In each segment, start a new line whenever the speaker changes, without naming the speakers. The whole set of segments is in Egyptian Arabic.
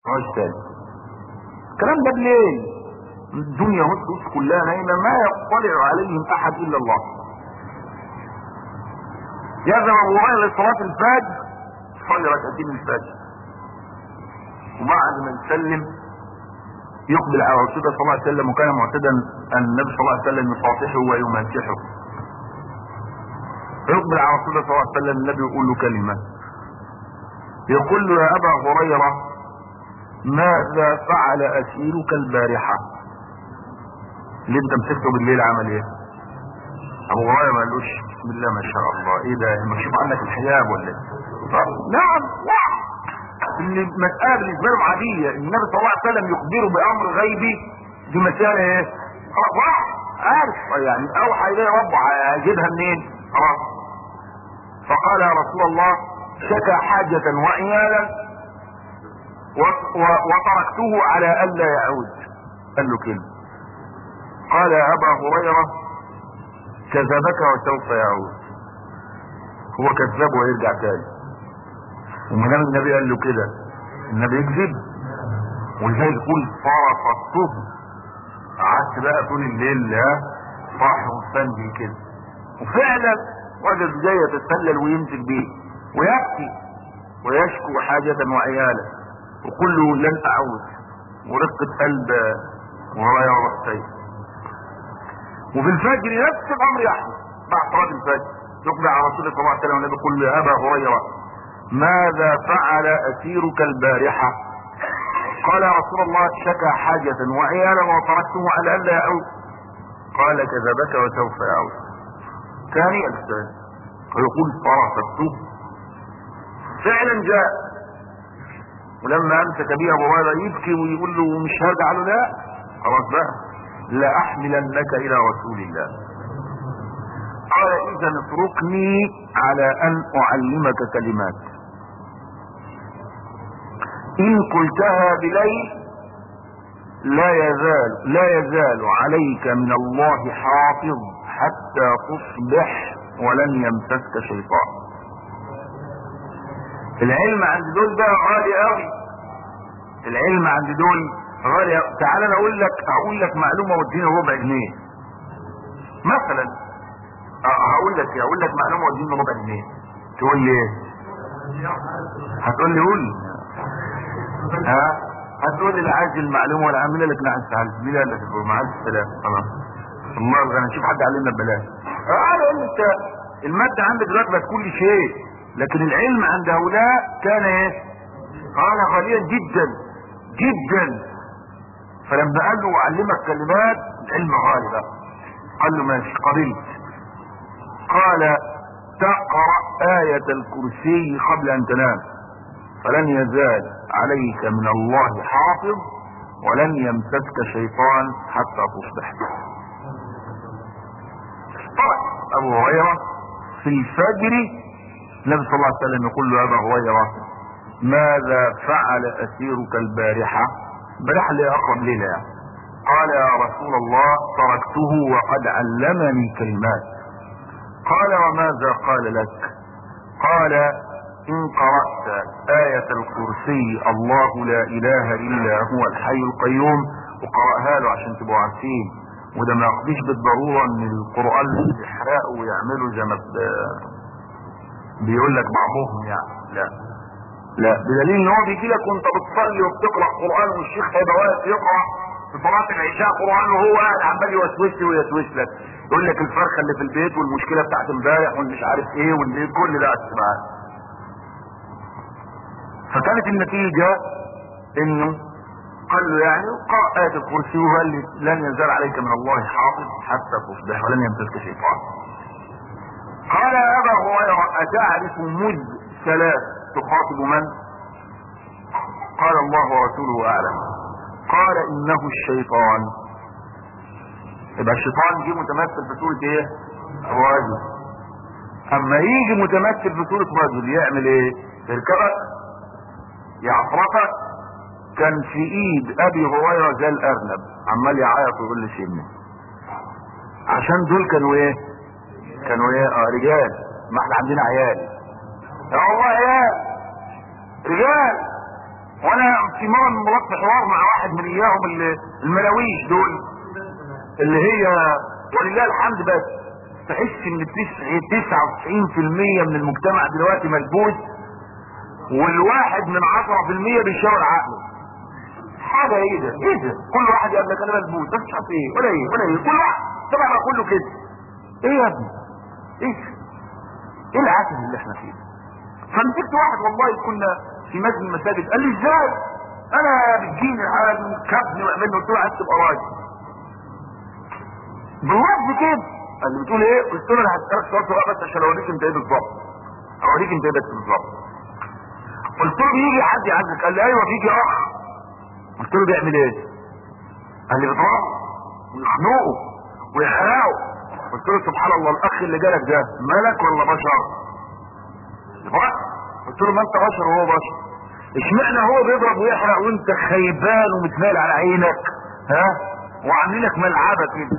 عاش تاني الكلام ده بالليل الدنيا هدوس كلها نايمة ما يطلع عليهم احد الا الله يذهب ابو هريره لصلاة الفجر صلي ركعتين الفجر وبعد ما يسلم يقبل على رسول الله صلى الله عليه وسلم وكان معتدا ان النبي صلى الله عليه وسلم يصافحه ويماسحه يقبل على رسول الله صلى الله عليه وسلم النبي يقول له كلمة يقول له يا ابا هريرة ماذا فعل اسيرك البارحة اللي انت مسكته بالليل عمل ايه ابو هريرة ما قالوش بسم الله ما شاء الله ايه ده مكشوف عنك الحجاب ولا ايه نعم لا ان المسألة بالنسبة لهم عادية النبي صلى الله عليه وسلم يخبره بامر غيبي دي مسألة ايه خلاص عارف يعني اوحى اليه ربه هيجيبها منين خلاص فقال يا رسول الله شكى حاجة وعيالا وتركته على الا يعود قال له كلمة قال يا ابا هريرة كذبك وسوف يعود هو كذاب ويرجع تاني وما دام النبي قال له كده النبي يكذب ولذلك يقول فرصته قعدت بقى طول الليل لا صاحي ومستنجي كده وفعلا وجد جاي يتسلل ويمسك بيه ويبكي ويشكو حاجة وعياله وقل له لن اعود ورقة قلب ورايا ورا وفي الفجر نفس الامر يحدث بعد صلاة الفجر يقبل على رسول الله صلى الله عليه وسلم والنبي يقول له يا ابا هريرة ماذا فعل اسيرك البارحة قال يا رسول الله شكى حاجة وعيالا وتركته على الا يعود قال كذبك وسوف يعود ثاني الاستاذ ويقول فرصته فعلا جاء ولما امسك به ابو هريره يبكي ويقول له مش هرجع له لا خلاص بقى لا احملنك الى رسول الله قال اذا اتركني على ان اعلمك كلمات ان قلتها بليل لا يزال لا يزال عليك من الله حافظ حتى تصبح ولن يمسسك شيطان العلم عند دول ده غالي قوي العلم عند دول غالي قوي تعال انا اقول لك اقول لك معلومه واديني ربع جنيه مثلا هقول لك اقول لك معلومه واديني ربع جنيه تقول لي ايه هتقول لي قول ها هتقول لي لا عايز المعلومه ولا عامله لك لا عايز تعال مين قال لك مع السلامه خلاص الله الغنى شوف حد علمنا ببلاش انا اقول انت الماده عندك دلوقتي بقت كل شيء لكن العلم عند هؤلاء كان ايه قال غاليا جدا جدا فلما قال له اعلمك كلمات العلم غالي بقى قال له ماشي قبلت قال تقرا آية الكرسي قبل ان تنام فلن يزال عليك من الله حافظ ولن يمسسك شيطان حتى تصبح طبعا ابو هريره في الفجر النبي صلى الله عليه وسلم يقول له ابا هريره ماذا فعل اسيرك البارحه البارحه اللي اقرب ليله يعني قال يا رسول الله تركته وقد علمني كلمات قال وماذا قال لك قال ان قرأت آية الكرسي الله لا اله الا هو الحي القيوم وقرأها له عشان تبقوا عارفين وده ما يقضيش بالضرورة ان القرآن يحرقوا ويعملوا زي ما بيقول لك بعضهم يعني لا لا بدليل ان هو بيجي لك وانت بتصلي وبتقرا قران والشيخ هيبقى واقف يقرا في صلاه العشاء قران وهو قاعد عمال يوسوس لي ويسوس لك يقول لك الفرخه اللي في البيت والمشكله بتاعت امبارح والمش عارف ايه واللي كل ده اسمع فكانت النتيجه انه قال له يعني قرأ آية الكرسي وقال لي لن يزال عليك من الله حافظ حتى تصبح ولن يمسسك شيطان قال يا ابا هريره اتعرف مذ ثلاث تخاطب من قال الله ورسوله اعلم قال انه الشيطان يبقى الشيطان جه متمثل في سوره ايه رجل اما يجي متمثل في سوره رجل يعمل ايه يركبك يعفرتك كان في ايد ابي هريره زي الارنب عمال يعيط ويقول لي سيبني عشان دول كانوا ايه كانوا ايه اه رجال ما احنا عندنا عيال يا والله عيال رجال وانا في مرة من مرات في حوار مع واحد من اياهم اللي الملاويش دول اللي هي ولله الحمد بس تحس ان 99% من المجتمع دلوقتي ملبوس والواحد من 10% بيشاور عقله حاجة ايه ده ايه ده كل واحد يقول لك انا ملبوس بس مش عارف ايه ولا ايه ولا ايه كل واحد طبعا بقى كله كده ايه يا ابني ايه ايه العسل اللي احنا فيه فمسكت واحد والله كنا في مسجد من المساجد قال لي ازاي انا بتجيني الحاله كابني واعمل قلت له عايز تبقى راجل باللفظ كده قال لي بتقول ايه قلت له انا هسالك سؤال صغير بس عشان اوريك انت ايه بالظبط اوريك انت ايه بس بالظبط قلت له بيجي حد يعزك قال لي ايوه بيجي اخ قلت له بيعمل ايه قال لي بيضربه ويخنقه ويحرقه قلت له سبحان الله الاخ اللي جالك ده ملك ولا بشر بشر قلت له ما انت بشر وهو بشر اشمعنى هو بيضرب ويحرق وانت خيبان ومتمال على عينك ها وعاملين لك ملعبه كده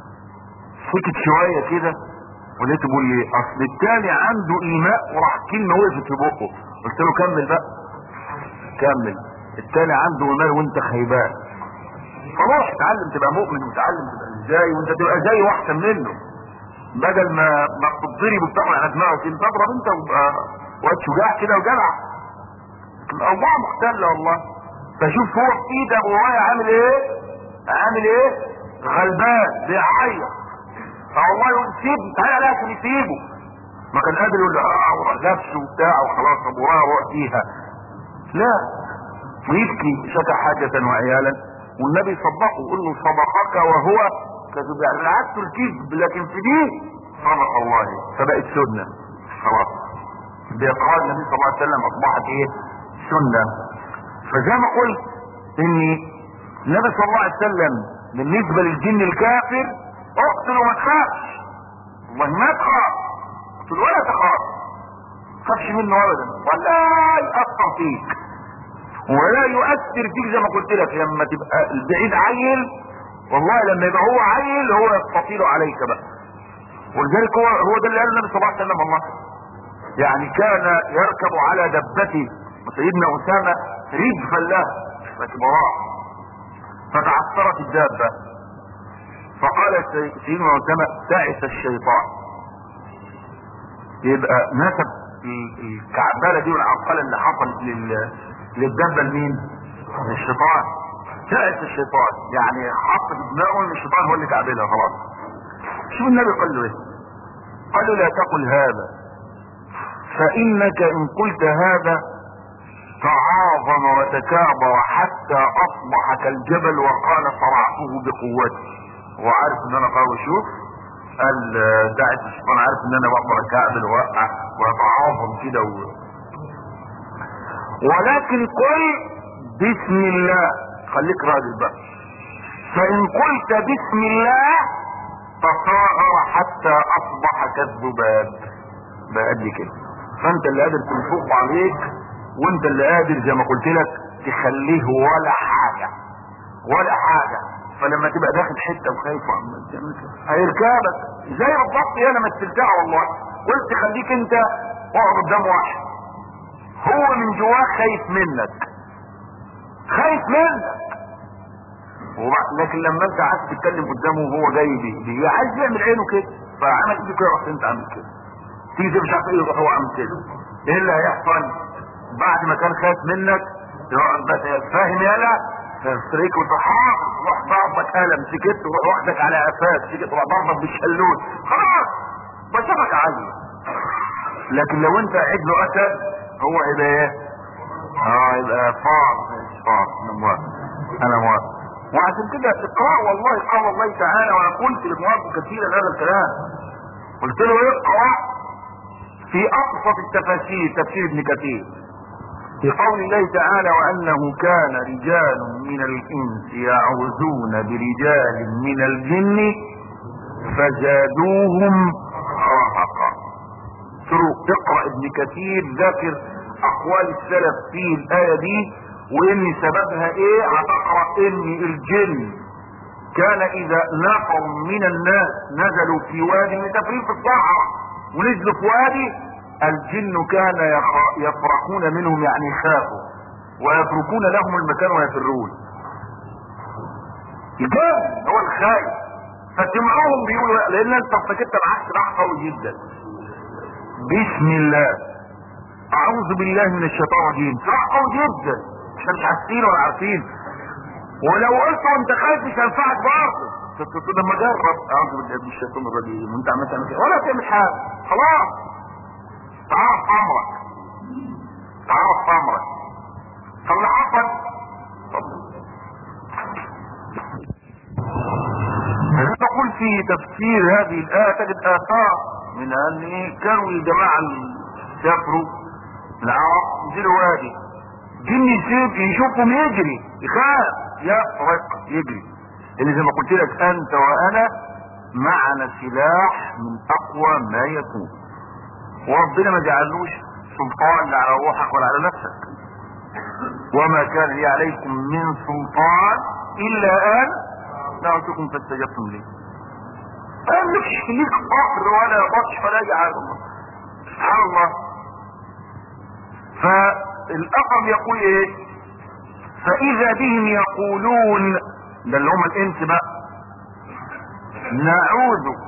سكت شويه كده ولقيته بيقول لي اصل التاني عنده ايماء وراح كلمه وقفت في بقه قلت له كمل بقى كمل التاني عنده ايمان وانت خيبان فروح اتعلم تبقى مؤمن وتعلم تبقى ازاي وانت تبقى زي واحسن منه بدل ما ما تضرب وبتاخد على دماغك انت اضرب انت وابقى واد شجاع كده وجدع الاوضاع مختلة والله فشوف هو في ايده ورايا عامل ايه عامل ايه غلبان بيعيط فالله يقول سيب تعالى عليها عشان يسيبه ما كان قادر يقول له اه نفسه وبتاع وخلاص ابو ورايا روح فيها لا ويبكي شكى حاجة وعيالا والنبي صدقه يقول له صدقك وهو كذب يعني عادته الكذب لكن في دي صدق الله فبقت سنة خلاص بإقرار النبي صلى الله عليه وسلم أصبحت إيه سنة فزي ما قلت إن النبي صلى الله عليه وسلم بالنسبة للجن الكافر اقتل وما تخافش والله ما تخاف اقتل ولا تخاف تخافش منه أبدا ولا يأثر فيك ولا يؤثر فيك زي ما قلت لك لما تبقى البعيد عيل والله لما يبقى هو عيل هو يستطيل عليك بقى ولذلك هو هو ده اللي قاله النبي صلى الله عليه وسلم الله يعني كان يركب على دبته وسيدنا اسامه ردفا له راكب وراه فتعثرت الدابه فقال سيدنا اسامه تعس الشيطان يبقى نسب الكعباله دي والعرقله اللي حصلت لل للدبه لمين؟ للشيطان تعس الشيطان يعني حط في دماغه ان الشيطان هو اللي كعبلها خلاص شوف النبي قال له ايه قال له لا تقل هذا فانك ان قلت هذا تعاظم وتكابر حتى اصبح كالجبل وقال صرعته بقوتي هو عارف ان انا قوي شوف قال دعت الشيطان عارف ان انا بقدر اكعبل واوقع واتعاظم كده و... ولكن قل بسم الله خليك راجل بقى فان قلت بسم الله تصاغر حتى اصبح كالذباب بقى قد كده فانت اللي قادر تنفق عليك وانت اللي قادر زي ما قلت لك تخليه ولا حاجة ولا حاجة فلما تبقى داخل حتة وخايف وعمال تعمل كده هيركبك زي بالظبط انا مثلتها والله قلت خليك انت اقعد قدام واحد هو من جواه خايف منك خايف منك لكن لما انت قعدت تتكلم قدامه وهو جاي بيه بي عايز يعمل عينه كده فعمل ايده كده رحت انت عامل كده تيجي مش عارف ايه يروح هو عامل كده ايه اللي هيحصل بعد ما كان خايف منك يقعد بس فاهم يالا تستريك وتحاق تروح ضربك قلم سكت تروح واخدك على قفاك سكت تروح ضربك بالشلوت خلاص بشرك عالي لكن لو انت قاعد له اسد هو هيبقى ايه؟ اه يبقى فار فار انا موافق انا موافق وعشان كده اقرا والله قال الله تعالى وانا قلت لمواقف كثيرا هذا الكلام قلت له اقرا في اقصى التفاسير تفسير ابن كثير في قول الله تعالى وانه كان رجال من الانس يعوذون برجال من الجن فزادوهم رهقا اقرا ابن كثير ذاكر اقوال السلف في الايه دي وان سببها ايه هتقرا ان الجن كان اذا نفر من الناس نزلوا في وادي مسافرين في الصحراء ونزلوا في وادي الجن كان يفرحون منهم يعني خافوا ويتركون لهم المكان ويفرون الجاهل هو الخايف فسمعوهم بيقولوا لان انت افتكرت معاك سلاح قوي جدا بسم الله اعوذ بالله من الشيطان الرجيم سلاح قوي جدا احنا مش حاسين ولا عارفين ولو قلت وانت خايف مش هينفعك برضه تقول لما جرب اعوذ بالله من الشيطان الرجيم وانت عمال تعمل كده ولا تعمل حاجه خلاص تعرف امرك تعرف امرك فاللي حصل تقول في تفسير هذه الآية تجد آثار من أن إيه كانوا الجماعة اللي سافروا العرب ينزلوا وادي جن يسيب يشوفهم يجري يخاف يفرق يجري اللي زي ما قلت لك أنت وأنا معنا سلاح من أقوى ما يكون وربنا ما جعلوش سلطان لا على روحك ولا على نفسك وما كان لي عليكم من سلطان إلا أن دعوتكم فاستجبتم لي قال مش ليك قهر ولا بطش ولا اي حاجه سبحان الله فالاقرب يقول ايه فاذا بهم يقولون ده اللي هم الانس بقى نعوذ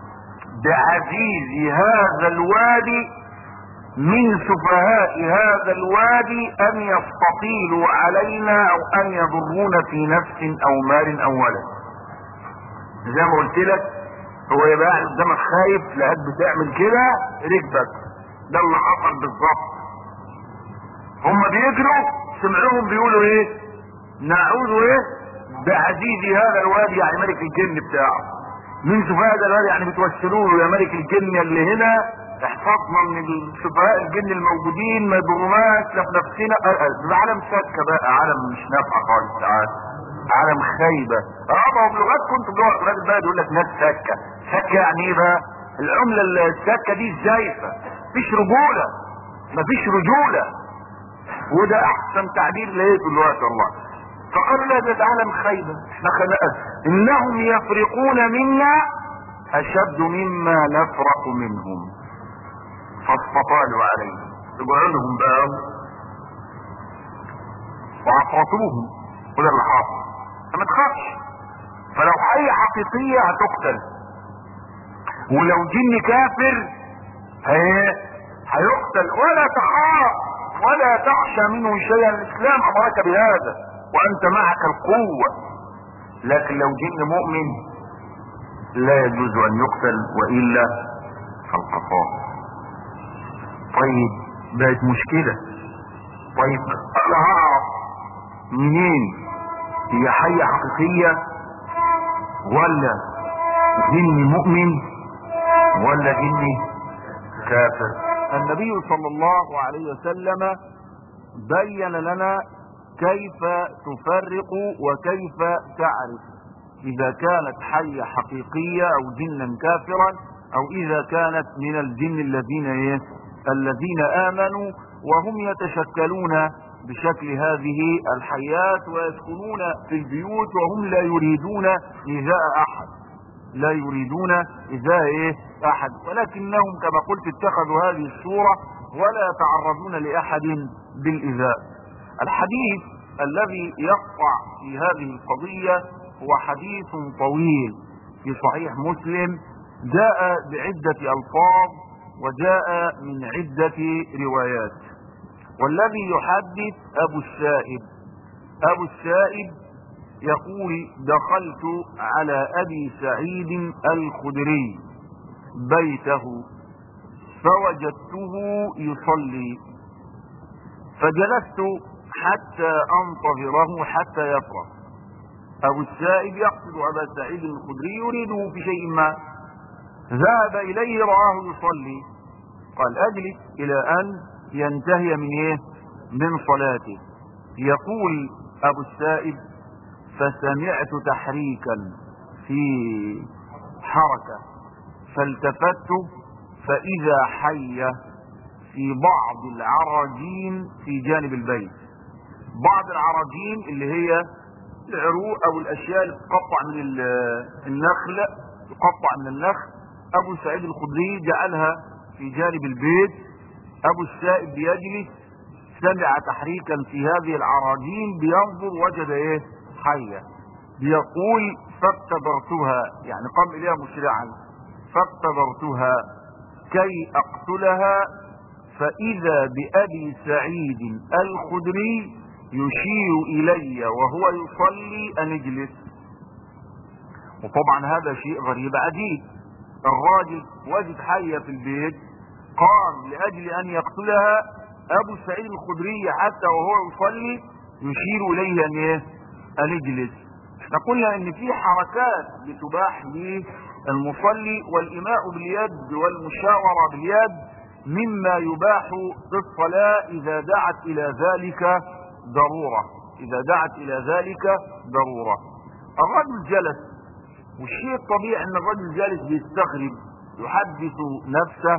بعزيز هذا الوادي من سفهاء هذا الوادي ان يستطيلوا علينا او ان يضرونا في نفس او مال او ولد زي ما قلت لك هو يبقى قاعد قدامك خايف لقيت بتعمل كده ركبك ده اللي حصل بالظبط هم بيجروا سمعوهم بيقولوا ايه نعوذ ايه بعزيز هذا الوادي يعني ملك الجن بتاعه من سفهاء هذا الوادي يعني بتوسلوا له يا ملك الجن اللي هنا احفظنا من سفهاء الجن الموجودين ما يضروناش لا في نفسنا ده عالم سكه بقى عالم مش نافعه خالص تعالى عالم خايبه اه بلغات كنت بلغات البلد يقول لك ناس سكه سكه يعني ايه بقى العمله السكه دي زايفه مفيش رجوله مفيش رجوله وده احسن تعبير لقيته دلوقتي والله فقالوا لا ده عالم خايبه احنا خلقنا انهم يفرقون منا اشد مما نفرق منهم فاستطالوا عليهم رجعوا لهم بقى وعقرتوهم وده اللي حاصل ما تخافش فلو حية حقيقية هتقتل ولو جن كافر هي هيقتل ولا تخاف ولا تخشى منه شيئا الاسلام امرك بهذا وانت معك القوة لكن لو جن مؤمن لا يجوز ان يقتل والا فالقصاص طيب بقت مشكلة طيب انا هعرف منين هي حية حقيقية ولا جن مؤمن ولا جن كافر
النبي صلى الله عليه وسلم بين لنا كيف تفرق وكيف تعرف اذا كانت حية حقيقية او جنا كافرا او اذا كانت من الجن الذين ايه الذين امنوا وهم يتشكلون بشكل هذه الحياة ويسكنون في البيوت وهم لا يريدون إيذاء أحد لا يريدون إيذاء إيه أحد ولكنهم كما قلت اتخذوا هذه الصورة ولا يتعرضون لأحد بالإيذاء الحديث الذي يقطع في هذه القضية هو حديث طويل في صحيح مسلم جاء بعدة ألفاظ وجاء من عدة روايات والذي يحدث ابو السائب ابو السائب يقول دخلت على ابي سعيد الخدري بيته فوجدته يصلي فجلست حتى انتظره حتى يفرغ ابو السائب يقصد ابا سعيد الخدري يريده في شيء ما ذهب اليه راه يصلي قال اجلس الى ان ينتهي من ايه من صلاته يقول ابو السائب فسمعت تحريكا في حركة فالتفت فاذا حية في بعض العراجين في جانب البيت بعض العراجين اللي هي العروق او الاشياء اللي تقطع من النخل تقطع من النخل ابو سعيد الخدري جعلها في جانب البيت ابو السائب يجلس سمع تحريكا في هذه العراجين بينظر وجد ايه حية بيقول فاقتدرتها يعني قام اليها مسرعا فاقتدرتها كي اقتلها فاذا بابي سعيد الخدري يشير الي وهو يصلي ان اجلس وطبعا هذا شيء غريب عجيب الراجل وجد حية في البيت قام لاجل ان يقتلها ابو سعيد الخدري حتى وهو يصلي يشير اليه ان ايه ان اجلس احنا قلنا ان في حركات بتباح للمصلي والايماء باليد والمشاورة باليد مما يباح في الصلاة اذا دعت الى ذلك ضرورة اذا دعت الى ذلك ضرورة الرجل جلس والشيء الطبيعي ان الرجل جالس بيستغرب يحدث نفسه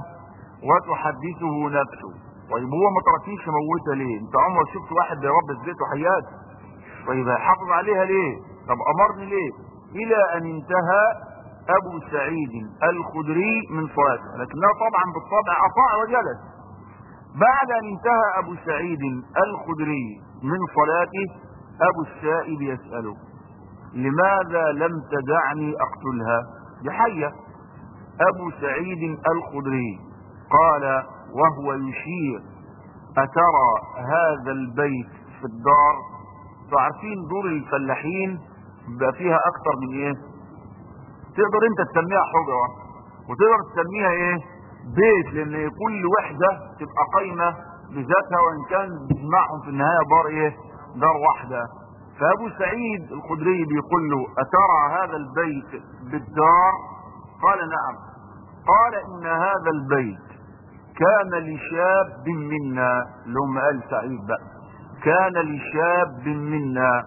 وتحدثه نفسه طيب هو ما تركيش موتها ليه انت عمرك شفت واحد بيربي في بيته حيات طيب هيحافظ عليها ليه طب امرني ليه الى ان انتهى ابو سعيد الخدري من صلاته لكنه طبعا بالطبع اطاع وجلس بعد ان انتهى ابو سعيد الخدري من صلاته ابو السائب يسأله لماذا لم تدعني اقتلها بحية ابو سعيد الخدري قال وهو يشير اترى هذا البيت في الدار تعرفين دور الفلاحين بقى فيها اكتر من ايه تقدر انت تسميها حجرة وتقدر تسميها ايه بيت لان كل وحدة تبقى قايمة بذاتها وان كان بيجمعهم في النهاية دار ايه دار واحدة فابو سعيد الخدري بيقول له اترى هذا البيت بالدار قال نعم قال ان هذا البيت كان لشاب منا لهم قال سعيد بقى كان لشاب منا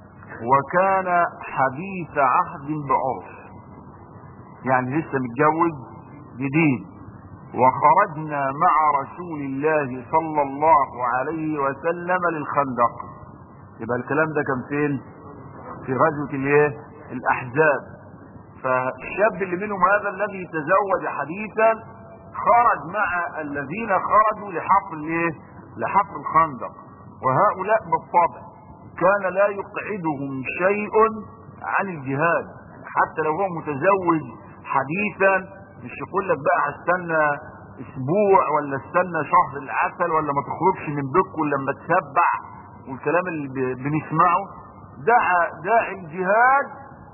وكان حديث عهد بعرف يعني لسه متجوز جديد وخرجنا مع رسول الله صلى الله عليه وسلم للخندق يبقى الكلام ده كان فين في غزوة الايه الاحزاب فالشاب اللي منهم هذا الذي تزوج حديثا خرج مع الذين خرجوا لحفر الايه لحفر الخندق وهؤلاء بالطبع كان لا يقعدهم شيء عن الجهاد حتى لو هو متزوج حديثا مش يقول لك بقى هستنى اسبوع ولا استنى شهر العسل ولا ما تخرجش من بيتكم لما تسبع والكلام اللي بنسمعه دعا داعي الجهاد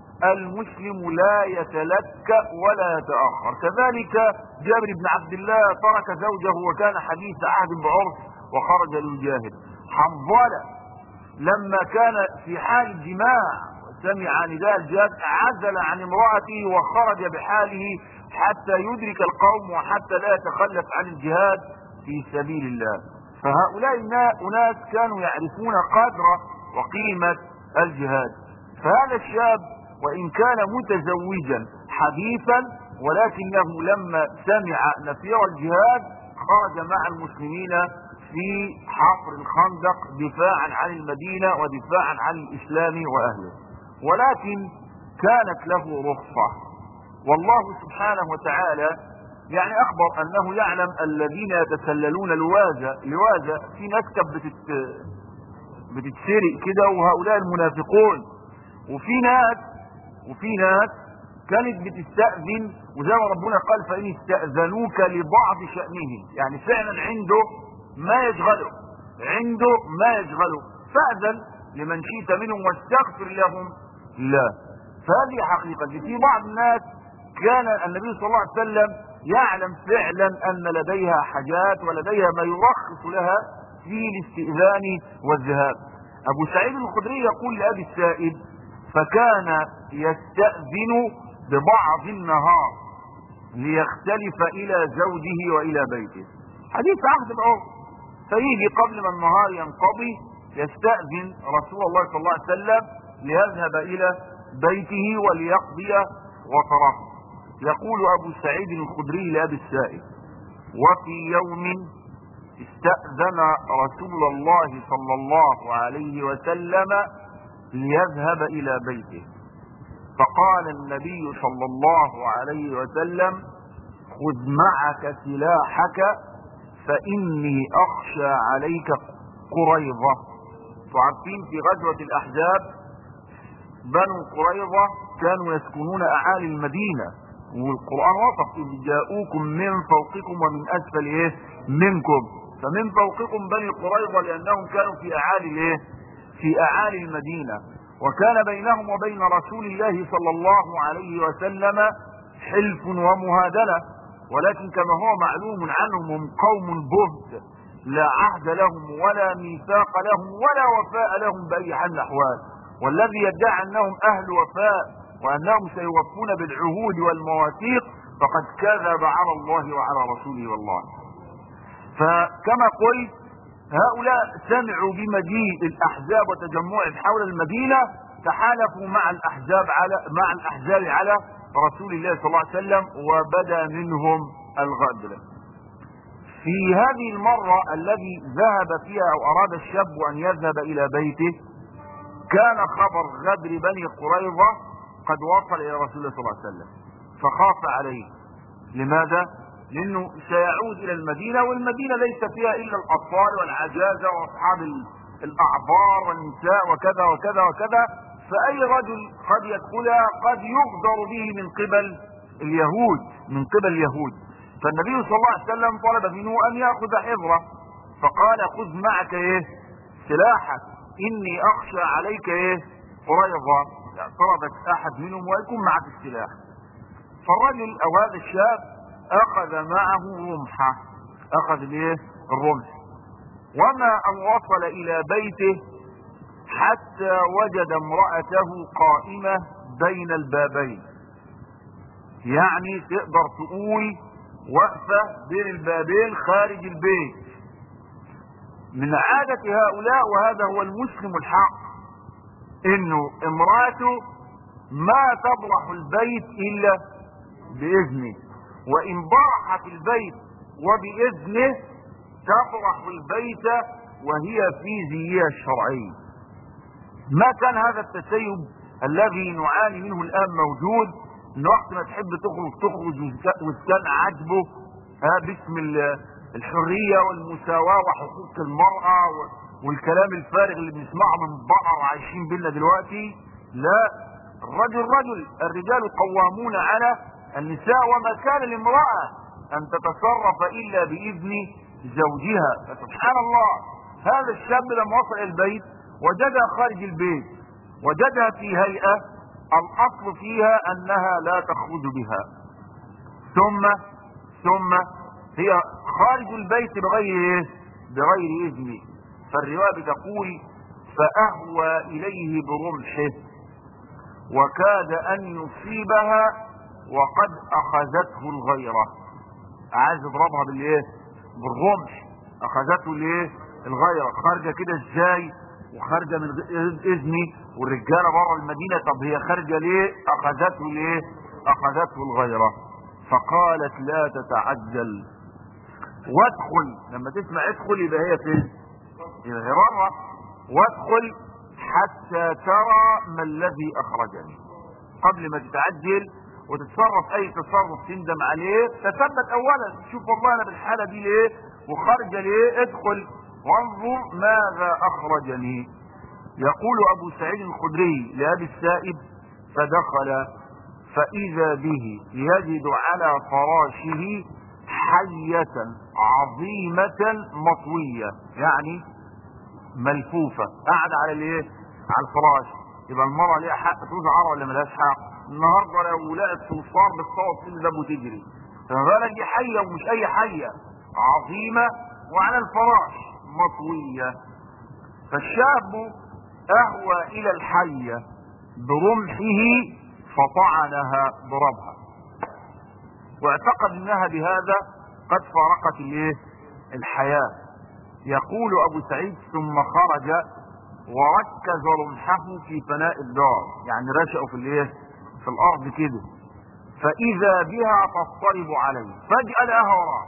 المسلم لا يتلكأ ولا يتأخر كذلك جابر بن عبد الله ترك زوجه وكان حديث عهد بعرف وخرج للجاهد حنظلة لما كان في حال الجماع سمع نداء الجهاد عزل عن امرأته وخرج بحاله حتى يدرك القوم وحتى لا يتخلف عن الجهاد في سبيل الله فهؤلاء أناس كانوا يعرفون قدر وقيمة الجهاد فهذا الشاب وإن كان متزوجا حديثا ولكنه لما سمع نفير الجهاد خرج مع المسلمين في حفر الخندق دفاعا عن المدينة ودفاعا عن الإسلام وأهله ولكن كانت له رخصة والله سبحانه وتعالى يعني أخبر أنه يعلم الذين يتسللون لوازة لوازة في ناس كانت بتت بتتسرق كده وهؤلاء المنافقون وفي ناس وفي ناس كانت بتستأذن وزي ما ربنا قال فإن استأذنوك لبعض شأنهم يعني فعلا عنده ما يشغله عنده ما يشغله فأذن لمن شئت منهم واستغفر لهم لا فهذه حقيقة في بعض الناس كان النبي صلى الله عليه وسلم يعلم فعلا أن لديها حاجات ولديها ما يرخص لها في الاستئذان والذهاب أبو سعيد الخدري يقول لأبي السائب فكان يستأذن ببعض النهار ليختلف إلى زوجه وإلى بيته حديث عهد بعرف فيجي قبل ما النهار ينقضي يستأذن رسول الله صلى الله عليه وسلم ليذهب إلى بيته وليقضي وطره يقول أبو سعيد الخدري لأبي السائب وفي يوم استأذن رسول الله صلى الله عليه وسلم ليذهب إلى بيته فقال النبي صلى الله عليه وسلم خذ معك سلاحك فإني أخشى عليك قريظة تعرفين في غزوة الأحزاب بنو قريظة كانوا يسكنون أعالي المدينة والقرآن وصف إذ جاءوكم من فوقكم ومن أسفل إيه منكم فمن فوقكم بني قريظة لأنهم كانوا في أعالي الإيه في أعالي المدينة وكان بينهم وبين رسول الله صلى الله عليه وسلم حلف ومهادنة ولكن كما هو معلوم عنهم هم قوم بهت لا عهد لهم ولا ميثاق لهم ولا وفاء لهم بأي حال من الأحوال والذي يدعي أنهم أهل وفاء وأنهم سيوفون بالعهود والمواثيق فقد كذب على الله وعلى رسوله والله فكما قلت هؤلاء سمعوا بمجيء الأحزاب وتجمعهم حول المدينة تحالفوا مع الأحزاب على مع الأحزاب على رسول الله صلى الله عليه وسلم وبدا منهم الغدر في هذه المرة الذي ذهب فيها أو أراد الشاب أن يذهب إلى بيته كان خبر غدر بني قريظة قد وصل إلى رسول الله صلى الله عليه وسلم فخاف عليه لماذا؟ لأنه سيعود إلى المدينة والمدينة ليس فيها إلا الأطفال والعجازة وأصحاب الأعبار والنساء وكذا وكذا وكذا فأي رجل قد يدخلها قد يغدر به من قبل اليهود من قبل اليهود فالنبي صلى الله عليه وسلم طلب منه أن يأخذ حفظه فقال خذ معك إيه سلاحك إني أخشى عليك إيه قريظة اعترضت أحد منهم ويكون معك السلاح فالرجل أو هذا الشاب أخذ معه رمحة أخذ الإيه الرمح وما أن وصل إلى بيته حتى وجد امرأته قائمة بين البابين يعني تقدر تقول واقفة بين البابين خارج البيت من عادة هؤلاء وهذا هو المسلم الحق انه امراته ما تبرح البيت الا باذنه وان برحت البيت وباذنه تبرح البيت وهي في زيها الشرعي ما كان هذا التسيب الذي نعاني منه الان موجود ان وقت ما تحب تخرج تخرج وكان عجبه ها باسم الحريه والمساواه وحقوق المراه والكلام الفارغ اللي بنسمعه من بقر عايشين بينا دلوقتي لا الرجل رجل الرجال قوامون على النساء وما كان لامراه ان تتصرف الا باذن زوجها فسبحان الله هذا الشاب لما وصل الى البيت وجدها خارج البيت وجدها في هيئه الاصل فيها انها لا تخرج بها ثم ثم هي خارج البيت بغير ايه بغير اذن فالروايه بتقول فاهوى اليه برمحه وكاد ان يصيبها وقد اخذته الغيره عايز يضربها بالايه بالرمح اخذته الايه الغيره خارجه كده ازاي وخارجه من اذني والرجاله بره المدينه طب هي خارجه ليه اخذته ليه اخذته الغيره فقالت لا تتعجل وادخل لما تسمع ادخل يبقى هي فين يبقى هي بره وادخل حتى ترى ما الذي اخرجني قبل ما تتعجل وتتصرف اي تصرف تندم عليه تثبت اولا شوف والله انا بالحاله دي ليه وخارجه ليه ادخل وانظر ماذا اخرجني يقول ابو سعيد الخدري لابي السائب فدخل فاذا به يجد على فراشه حية عظيمة مطوية يعني ملفوفة قاعدة على الايه على الفراش يبقى المرأة ليها حق تزعر ولا ملهاش حق النهارده لو لقت صنصار بالصوت تنزل وتجري فما بالك دي حية ومش اي حية عظيمة وعلى الفراش مطوية فالشاب اهوى الى الحية برمحه فطعنها ضربها واعتقد انها بهذا قد فارقت الايه الحياة يقول ابو سعيد ثم خرج وركز رمحه في فناء الدار يعني رشأه في الايه في الارض كده فاذا بها تضطرب عليه فجأة لها وراء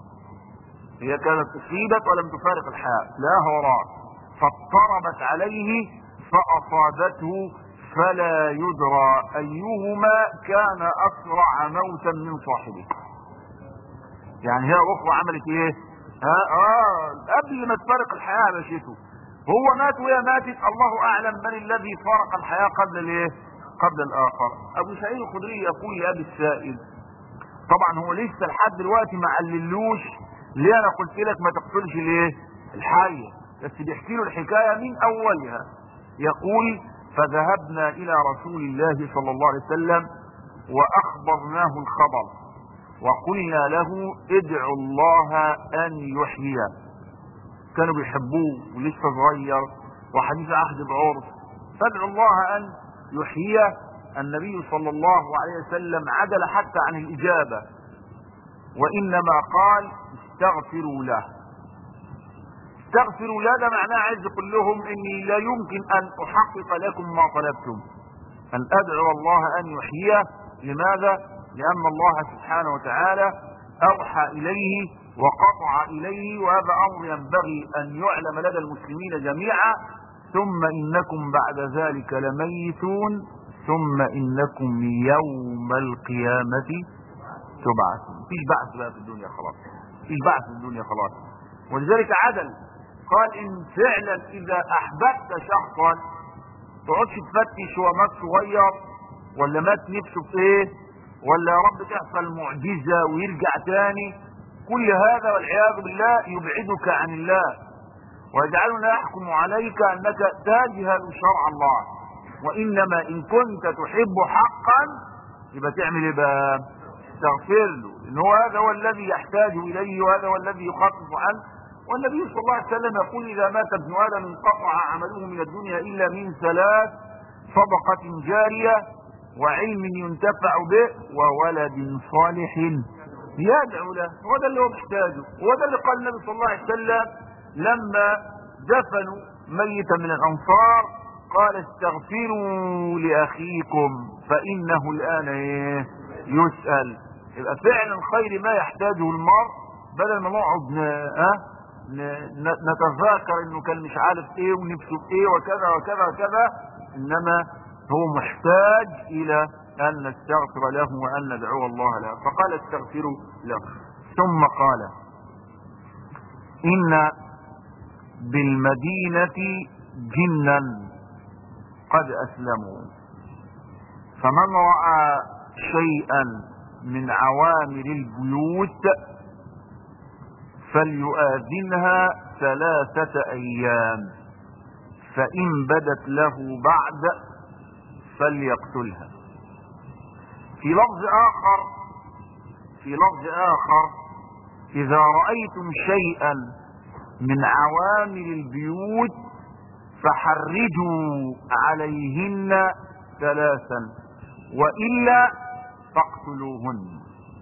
هي كانت اصيبت ولم تفارق الحياة لها وراء فاضطربت عليه فاصابته فلا يدرى ايهما كان اسرع موتا من صاحبه يعني هي اخرى عملت ايه ها اه قبل ما تفارق الحياه مشيته هو مات وهي ماتت الله اعلم من الذي فارق الحياه قبل الايه قبل الاخر ابو سعيد الخدري يقول لابي السائل طبعا هو لسه لحد دلوقتي ما عللوش ليه انا قلت لك ما تقتلش الايه الحيه بس بيحكي له الحكايه من اولها يقول فذهبنا الى رسول الله صلى الله عليه وسلم واخبرناه الخبر وقلنا له ادعوا الله ان يحييه كانوا بيحبوه ولسه صغير وحديث عهد بعرس فادعوا الله ان يحييه النبي صلى الله عليه وسلم عدل حتى عن الاجابه وانما قال استغفروا له استغفروا له ده معناه عايز يقول لهم اني لا يمكن ان احقق لكم ما طلبتم ان ادعو الله ان يحييه لماذا لان الله سبحانه وتعالى اوحى اليه وقطع اليه وهذا امر ينبغي ان يعلم لدى المسلمين جميعا ثم انكم بعد ذلك لميتون ثم انكم يوم القيامة تبعثون مفيش بعث بقى في الدنيا خلاص مفيش بعث في الدنيا خلاص ولذلك عدل قال ان فعلا اذا احببت شخصا تقعدش تفتش هو مات صغير ولا مات نفسه في ايه ولا يا رب تحصل معجزة ويرجع تاني كل هذا والعياذ بالله يبعدك عن الله ويجعلنا يحكم عليك انك تجهل شرع الله وانما ان كنت تحب حقا يبقى تعمل ايه بقى تغفر له ان هو هذا هو الذي يحتاج اليه وهذا هو الذي يخفف عنه والنبي صلى الله عليه وسلم يقول اذا مات ابن ادم انقطع عمله من الدنيا الا من ثلاث صدقة جارية وعلم ينتفع به وولد صالح يدعو له هو ده اللي هو محتاجه هو ده اللي قال النبي صلى الله عليه وسلم لما دفنوا ميتا من الانصار قال استغفروا لاخيكم فانه الان ايه يسال يبقى فعلا خير ما يحتاجه المرء بدل ما نقعد ن... أه؟ ن... نتذاكر انه كان مش عارف ايه ونفسه في ايه وكذا وكذا وكذا انما هو محتاج الى ان نستغفر له وان ندعو الله له فقال استغفروا له ثم قال ان بالمدينة جنا قد اسلموا فمن رأى شيئا من عوامر البيوت فليؤذنها ثلاثة ايام فان بدت له بعد فليقتلها في لفظ اخر في لفظ اخر اذا رأيتم شيئا من عوامل البيوت فحرجوا عليهن ثلاثا والا فاقتلوهن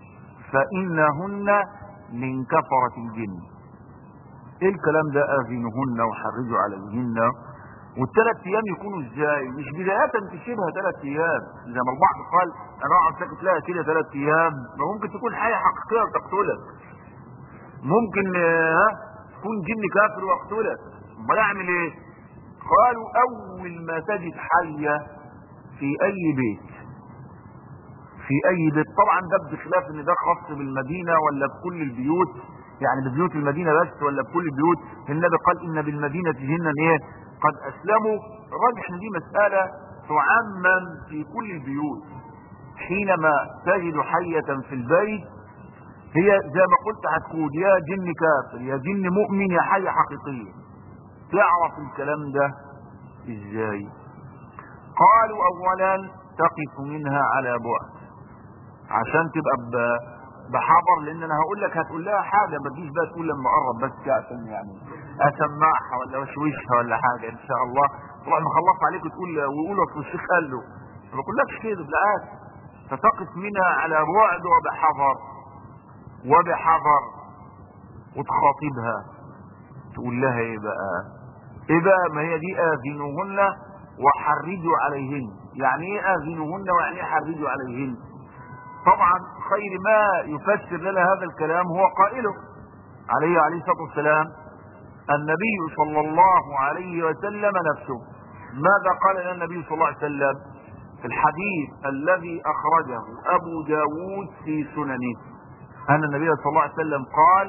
فانهن من كفرة الجن ايه الكلام ده اذنهن وحرجوا عليهن والثلاث ايام يكونوا ازاي مش بداية تسيبها ثلاث ايام زي ما البعض قال انا اقعد ساكت لها كده ثلاث ايام ما ممكن تكون حياة حقيقية وتقتلك ممكن ها تكون جن كافر واقتلك امال اعمل ايه قالوا اول ما تجد حية في اي بيت في اي بيت طبعا ده بخلاف ان ده خاص بالمدينة ولا بكل البيوت يعني ببيوت المدينة بس ولا بكل البيوت النبي قال ان بالمدينة جنا ايه قد اسلموا راجح ان دي مسألة تعمم في كل البيوت حينما تجد حية في البيت هي زي ما قلت هتكون يا جن كافر يا جن مؤمن يا حية حقيقية تعرف الكلام ده ازاي قالوا اولا تقف منها على بعد عشان تبقى بحضر لان انا هقول لك هتقول لها حاجه ما تجيش بقى تقول لما اقرب بس كده عشان يعني اسمعها ولا وشوشها ولا حاجه ان شاء الله تروح مخلص عليك وتقول ويقول اصل الشيخ قال له ما بقولكش كده بالعكس فتقف منها على بعد وبحذر وبحذر وتخاطبها تقول لها ايه بقى ايه بقى ما هي دي اذنوهن وحرجوا عليهن يعني ايه اذنوهن ويعني ايه حرجوا عليهن طبعا خير ما يفسر لنا هذا الكلام هو قائله عليه عليه الصلاه والسلام النبي صلى الله عليه وسلم نفسه ماذا قال لنا النبي صلى الله عليه وسلم في الحديث الذي اخرجه ابو داود في سننه ان النبي صلى الله عليه وسلم قال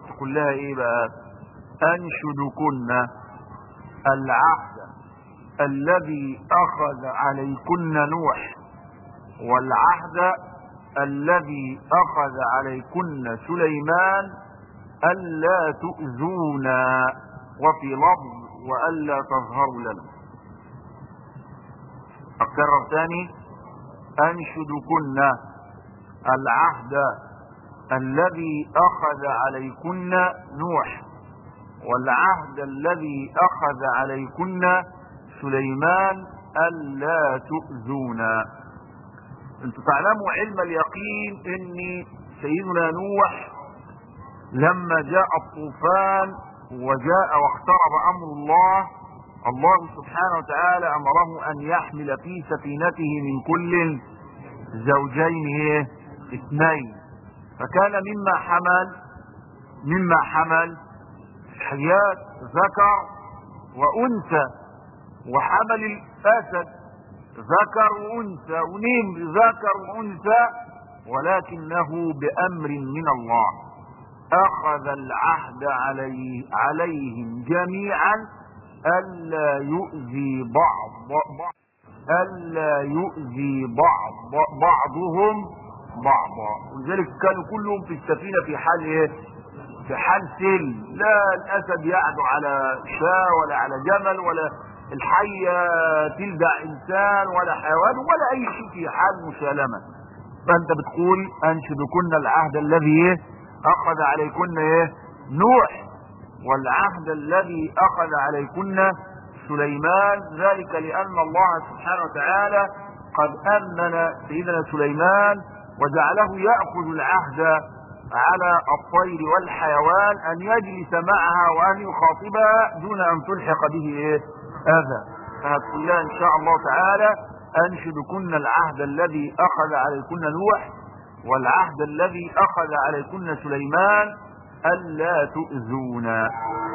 تقول لها ايه بقى انشدكن العهد الذي اخذ عليكن نوح والعهد الذي اخذ عليكن سليمان الا تؤذونا وفي لفظ والا تظهروا لنا اكرر ثاني انشدكن العهد الذي اخذ عليكن نوح والعهد الذي اخذ عليكن سليمان الا تؤذونا انتم تعلموا علم اليقين ان سيدنا نوح لما جاء الطوفان وجاء واقترب امر الله الله سبحانه وتعالى امره ان يحمل في سفينته من كل زوجين ايه اثنين فكان مما حمل مما حمل حيات ذكر وانثى وحمل الاسد ذكر وانثى ونمر ذكر وانثى ولكنه بامر من الله اخذ العهد عليه عليهم جميعا الا يؤذي بعض, بعض الا يؤذي بعض بعضهم بعضا ولذلك كانوا كلهم في السفينه في حال ايه في حال سلم لا الاسد يعدو على شاة ولا على جمل ولا الحية تلدع انسان ولا حيوان ولا اي شيء في حال مسالمة فانت بتقول انشدكن العهد الذي ايه اخذ عليكن ايه نوح والعهد الذي اخذ عليكن سليمان ذلك لان الله سبحانه وتعالى قد امن سيدنا سليمان وجعله ياخذ العهد على الطير والحيوان ان يجلس معها وان يخاطبها دون ان تلحق به ايه اذى فهتقول لها ان شاء الله تعالى انشدكن العهد الذي اخذ عليكن نوح والعهد الذي اخذ عليكن سليمان الا تؤذونا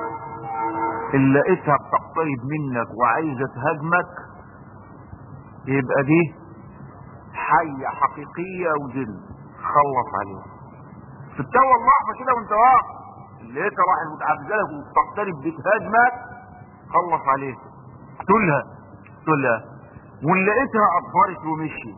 ان لقيتها بتقترب منك وعايزه تهاجمك يبقى دي حيه حقيقيه وجن خلص عليها في التوى اللحظه كده وانت واقف لقيتها راح المتعبده لك وتقترب بتهاجمك خلص عليها اقتلها اقتلها وان لقيتها اضبرت ومشيت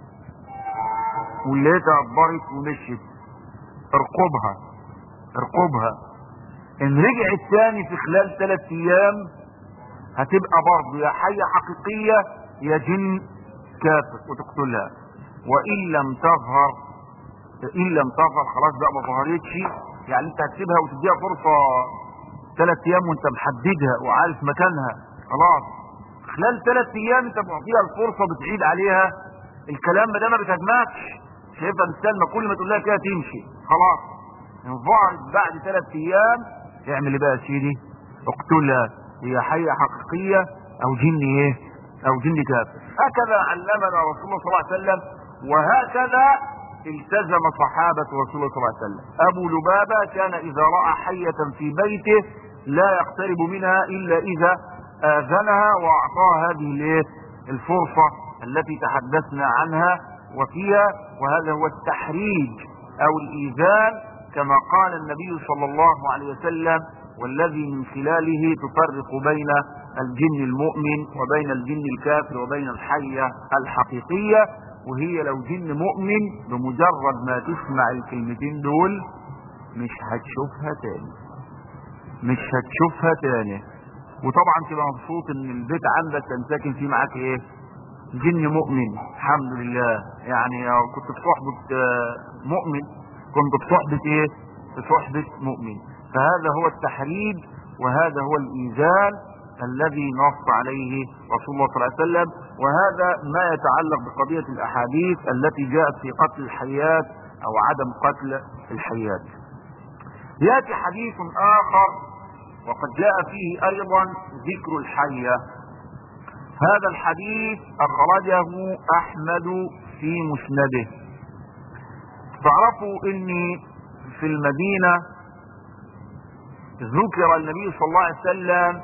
وان لقيتها اضبرت ومشيت ارقبها ارقبها ان رجعت تاني في خلال ثلاث ايام هتبقى برضه يا حية حقيقية يا جن كافر وتقتلها وان لم تظهر ان لم تظهر خلاص بقى ما ظهرتش يعني انت هتسيبها وتديها فرصة ثلاث ايام وانت محددها وعارف مكانها خلاص خلال ثلاث ايام انت معطيها الفرصة بتعيد عليها الكلام ما ده ما بتهاجمكش شايفها مستلمة كل ما تقول لها كده تمشي خلاص ان ظهرت بعد ثلاث ايام اعمل ايه بقى يا سيدي اقتلها هي حية حقيقية او جن ايه او جن كافر هكذا علمنا رسول الله صلى الله عليه وسلم وهكذا التزم صحابة رسول الله صلى الله عليه وسلم ابو لبابة كان اذا رأى حية في بيته لا يقترب منها الا اذا اذنها واعطاها هذه الايه الفرصة التي تحدثنا عنها وفيها وهذا هو التحريج او الايذان كما قال النبي صلى الله عليه وسلم والذي من خلاله تفرق بين الجن المؤمن وبين الجن الكافر وبين الحية الحقيقية وهي لو جن مؤمن بمجرد ما تسمع الكلمتين دول مش هتشوفها تاني مش هتشوفها تاني وطبعا تبقى مبسوط ان البيت عندك كان ساكن فيه معاك ايه جن مؤمن الحمد لله يعني كنت في صحبة مؤمن كنت في صحبة ايه في صحبة مؤمن فهذا هو التحريج وهذا هو الايذان الذي نص عليه رسول الله صلى الله عليه وسلم وهذا ما يتعلق بقضية الاحاديث التي جاءت في قتل الحيات او عدم قتل الحيات ياتي حديث اخر وقد جاء فيه ايضا ذكر الحية هذا الحديث اخرجه احمد في مسنده تعرفوا ان في المدينة ذكر النبي صلى الله عليه وسلم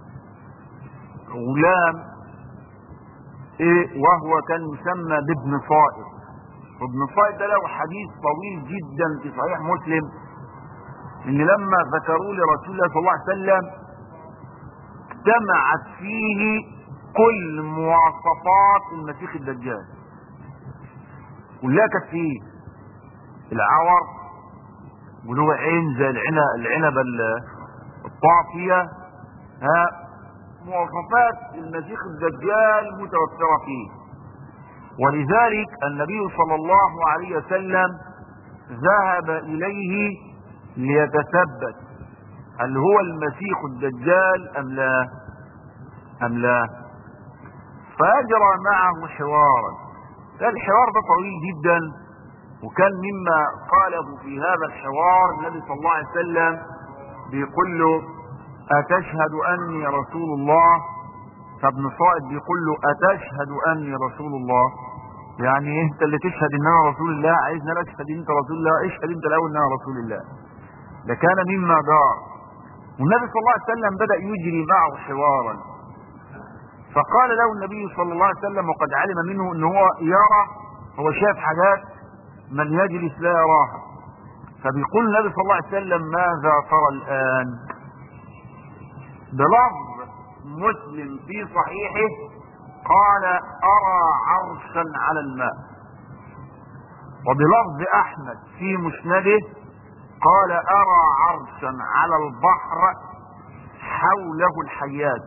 غلام إيه وهو كان يسمى بابن صائد وابن صائد ده له حديث طويل جدا في صحيح مسلم ان لما ذكروا لرسول الله صلى الله عليه وسلم اجتمعت فيه كل مواصفات المسيح الدجال كلها كانت فيه العور وله عين زي العنب العنبه الطافيه ها مواصفات المسيح الدجال متوفره فيه ولذلك النبي صلى الله عليه وسلم ذهب اليه ليتثبت هل هو المسيح الدجال ام لا ام لا فاجرى معه حوارا الحوار ده طويل جدا وكان مما قاله في هذا الحوار النبي صلى الله عليه وسلم بيقول له أتشهد أني رسول الله فابن صائد بيقول له أتشهد أني رسول الله يعني انت اللي تشهد ان انا رسول الله عايزني انا اشهد انت رسول الله اشهد انت الاول ان انا رسول الله ده كان مما دار والنبي صلى الله عليه وسلم بدأ يجري معه حوارا فقال له النبي صلى الله عليه وسلم وقد علم منه ان هو يرى هو شاف حاجات من يجلس لا يراها فبيقول النبي صلى الله عليه وسلم ماذا ترى الآن بلفظ مسلم في صحيحه قال أرى عرشا على الماء وبلفظ أحمد في مسنده قال أرى عرشا على البحر حوله الحيات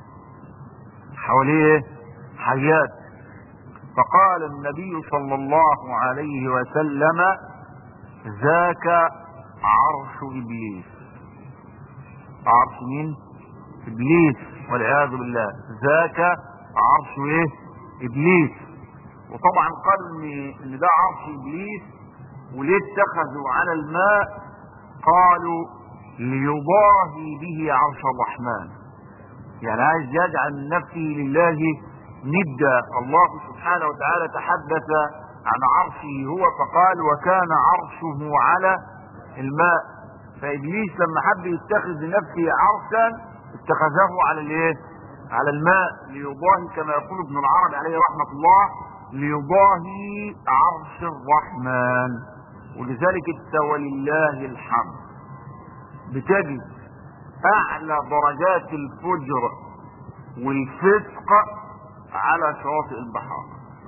حواليه حيات فقال النبي صلى الله عليه وسلم ذاك عرش ابليس عرش مين ابليس والعياذ بالله ذاك عرش ايه ابليس وطبعا قال ان ده عرش ابليس وليه اتخذوا على الماء قالوا ليضاهي به عرش الرحمن يعني عايز يجعل من نفسه لله ندا الله سبحانه وتعالى تحدث عن عرشه هو فقال وكان عرشه على الماء فابليس لما حب يتخذ لنفسه عرشا اتخذه على الايه على الماء ليضاهي كما يقول ابن العربي عليه رحمه الله ليضاهي عرش الرحمن ولذلك انت ولله الحمد بتجد اعلى درجات الفجر والفسق على شواطئ البحار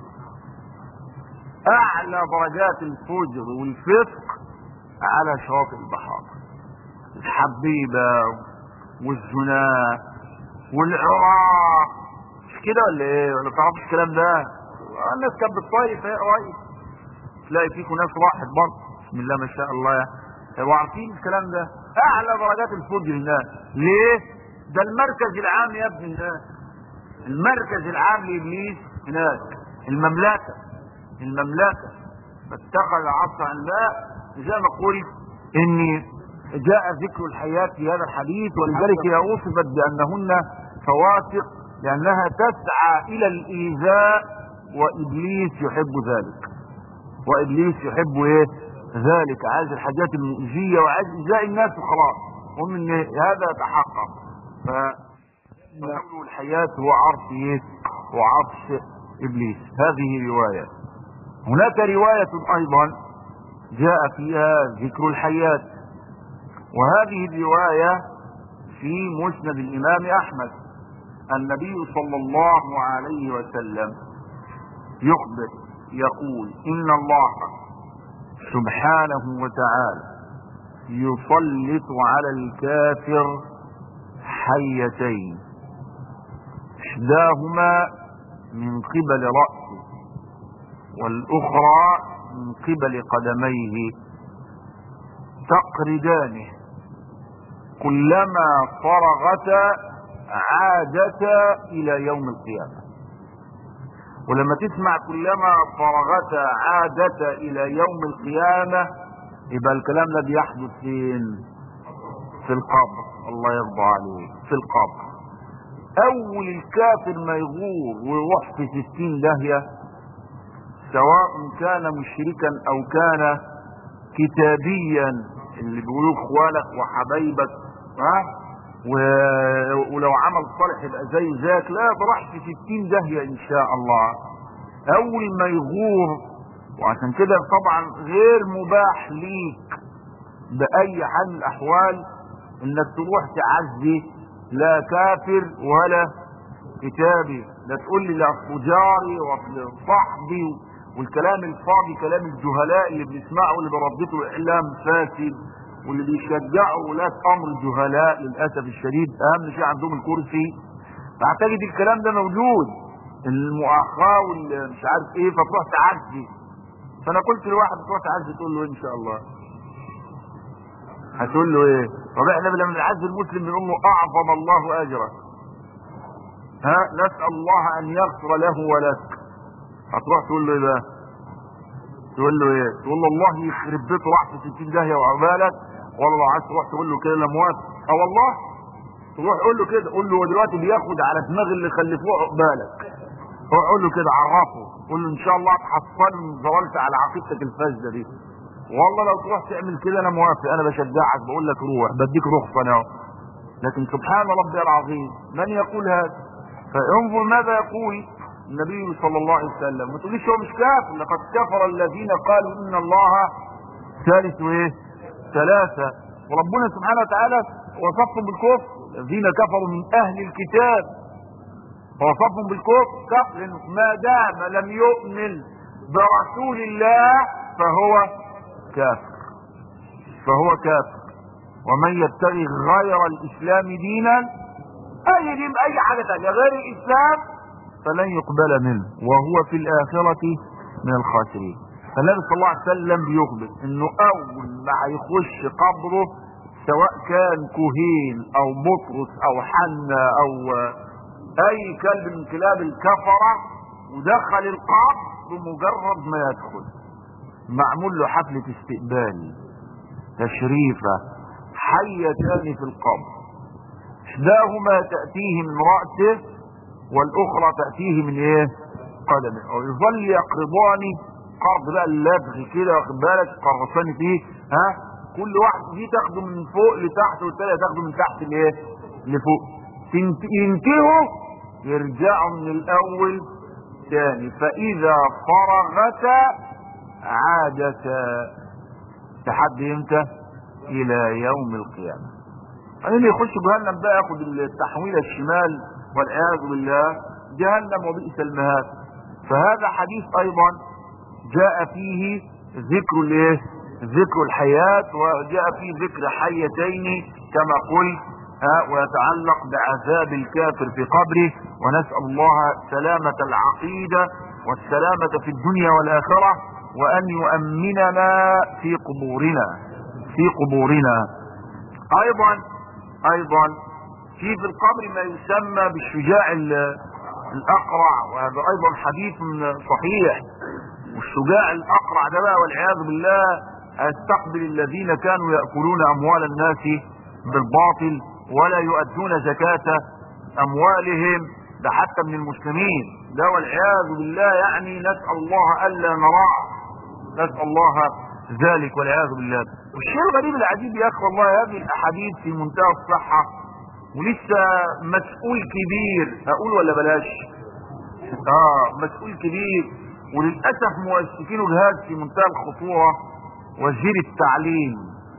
اعلى درجات الفجر والفسق على شواطئ البحار الحبيبة والزنا والعراق مش كده ولا ايه ولا تعرفش الكلام ده الناس كانت بتصيف ايه قريب تلاقي فيكم ناس راحت برضه بسم الله ما شاء الله يعني وعارفين الكلام ده اعلى درجات الفجر هناك ليه ده المركز العام يا ابن الناس المركز العام لابليس هناك المملكه المملكه فاتخذ عصا الماء زي ما قلت ان جاء ذكر الحياة في هذا الحديث ولذلك هي وصفت بانهن فواسق لانها تسعى الى الايذاء وابليس يحب ذلك وابليس يحب ايه ذلك عايز الحاجات المؤذية وعايز إزاء الناس وخلاص هم ان هذا يتحقق ف الحياة هو عرش ايه هو عرش ابليس هذه رواية هناك رواية ايضا جاء فيها ذكر الحياة وهذه الرواية في مسند الامام احمد النبي صلى الله عليه وسلم يخبر يقول ان الله سبحانه وتعالى يسلط على الكافر حيتين احداهما من قبل رأسه والاخرى من قبل قدميه تقردانه كلما فرغتا عادتا الى يوم القيامه ولما تسمع كلما فرغتا عادتا الى يوم القيامة يبقى الكلام ده بيحدث فين في القبر الله يرضى عليه في القبر اول الكافر ما يغور ويروح في ستين داهية سواء كان مشركا او كان كتابيا اللي بيقولوا اخوانك وحبايبك ها ولو عمل صالح يبقى زي ذاك لا ده راح في 60 داهيه ان شاء الله اول ما يغور وعشان كده طبعا غير مباح ليك باي حال من الاحوال انك تروح تعزي لا كافر ولا كتابي لا تقول لي لا أصل جاري واصل صاحبي والكلام الفاضي كلام الجهلاء اللي بنسمعه واللي بردته اعلام فاسد واللي بيشجعوا ولاة امر الجهلاء للاسف الشديد اهم شيء عندهم الكرسي فاعتقد الكلام ده موجود المؤاخاة والمش عارف ايه فتروح تعزي فانا قلت لواحد تروح تعزي تقول له ايه ان شاء الله هتقول له ايه طب احنا لما نعزي المسلم بنقول له اعظم الله اجره ها نسال الله ان يغفر له ولك هتروح تقول له ايه بقى تقول له ايه تقول له الله يخرب بيته راح في 60 داهيه وعقبالك ولا لو عايز تروح تقول له كده لا موافق اه والله تروح قول له كده قول له هو دلوقتي بياخد على دماغ اللي خلفوه عقبالك روح قول له كده عرفه قول له ان شاء الله تحصل زوالت على عقيدتك الفاسده دي والله لو تروح تعمل كده انا موافق انا بشجعك بقول لك روح بديك رخصه انا اهو لكن سبحان ربي العظيم من يقول هذا فانظر ماذا يقول النبي صلى الله عليه وسلم ما تقوليش هو مش كافر لقد كفر الذين قالوا ان الله ثالث ايه ثلاثة وربنا سبحانه وتعالى وصفهم بالكفر الذين كفروا من اهل الكتاب ووصفهم بالكفر كفر لأنه ما دام لم يؤمن برسول الله فهو كافر فهو كافر ومن يبتغي غير الاسلام دينا اي دين اي حاجه ثانيه غير الاسلام فلن يقبل منه وهو في الاخره من الخاسرين فالنبي صلى الله عليه وسلم بيخبر انه اول ما هيخش قبره سواء كان كهين او بطرس او حنة او اي كلب من كلاب الكفرة ودخل القبر بمجرد ما يدخل معمول له حفلة استقبال تشريفة حيتان في القبر احداهما تأتيه من رأسه والاخرى تأتيه من ايه قدمه ويظل يقرضان قرض بقى اللبغ كده واخد بالك قرصان فيه ها كل واحد دي تاخده من فوق لتحت والتانية تاخده من تحت لايه لفوق ينتهوا يرجعوا من الاول تاني فاذا فرغتا عادتا لحد امتى الى يوم القيامة بعدين يخش جهنم بقى ياخد التحويل الشمال والعياذ بالله جهنم وبئس المهاد فهذا حديث ايضا جاء فيه ذكر الايه ذكر الحياة وجاء فيه ذكر حيتين كما قلت ها ويتعلق بعذاب الكافر في قبره ونسأل الله سلامة العقيدة والسلامة في الدنيا والآخرة وأن يؤمننا في قبورنا في قبورنا أيضا أيضا في في القبر ما يسمى بالشجاع الأقرع وهذا أيضا حديث صحيح والشجاع الأقرع ده بقى والعياذ بالله استقبل الذين كانوا يأكلون أموال الناس بالباطل ولا يؤدون زكاة أموالهم ده حتى من المسلمين ده والعياذ بالله يعني نسأل الله ألا نراه نسأل الله ذلك والعياذ بالله والشيء الغريب العجيب يا أخي والله هذه الأحاديث في منتهى الصحة ولسه مسؤول كبير أقول ولا بلاش آه مسؤول كبير وللأسف مؤسسين جهاز في منتهى الخطورة وزير التعليم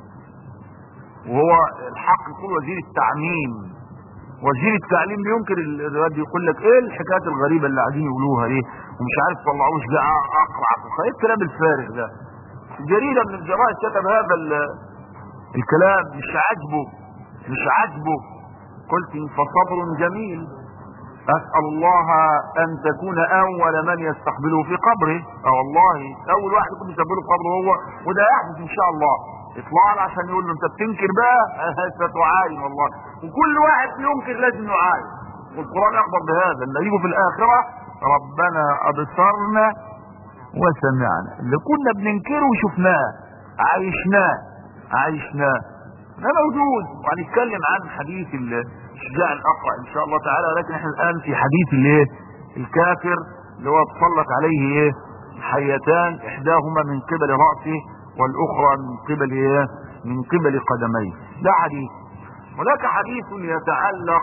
وهو الحق يقول وزير التعميم وزير التعليم بينكر الواد يقول لك ايه الحكايات الغريبه اللي قاعدين يقولوها دي ومش عارف طلعوش ده اقرع ايه الكلام الفارغ ده جريده من الجرائد كتب هذا الكلام مش عاجبه مش عاجبه قلت فصبر جميل اسال الله ان تكون اول من يستقبله في قبره اه والله اول واحد يكون يستقبله في قبره هو وده يحدث ان شاء الله يطلع له عشان يقول له انت بتنكر بقى ستعاين والله وكل واحد ينكر لازم يعاين والقران اخبر بهذا اللي يجوا في الاخره ربنا ابصرنا وسمعنا اللي كنا بننكره وشفناه عايشناه عايشناه ده موجود وهنتكلم عن حديث الشجاع الاقرع ان شاء الله تعالى ولكن احنا الان في حديث الايه الكافر اللي هو تسلط عليه ايه حيتان احداهما من قبل راسه والاخرى من قبل ايه من قبل قدميه ده حديث هناك حديث يتعلق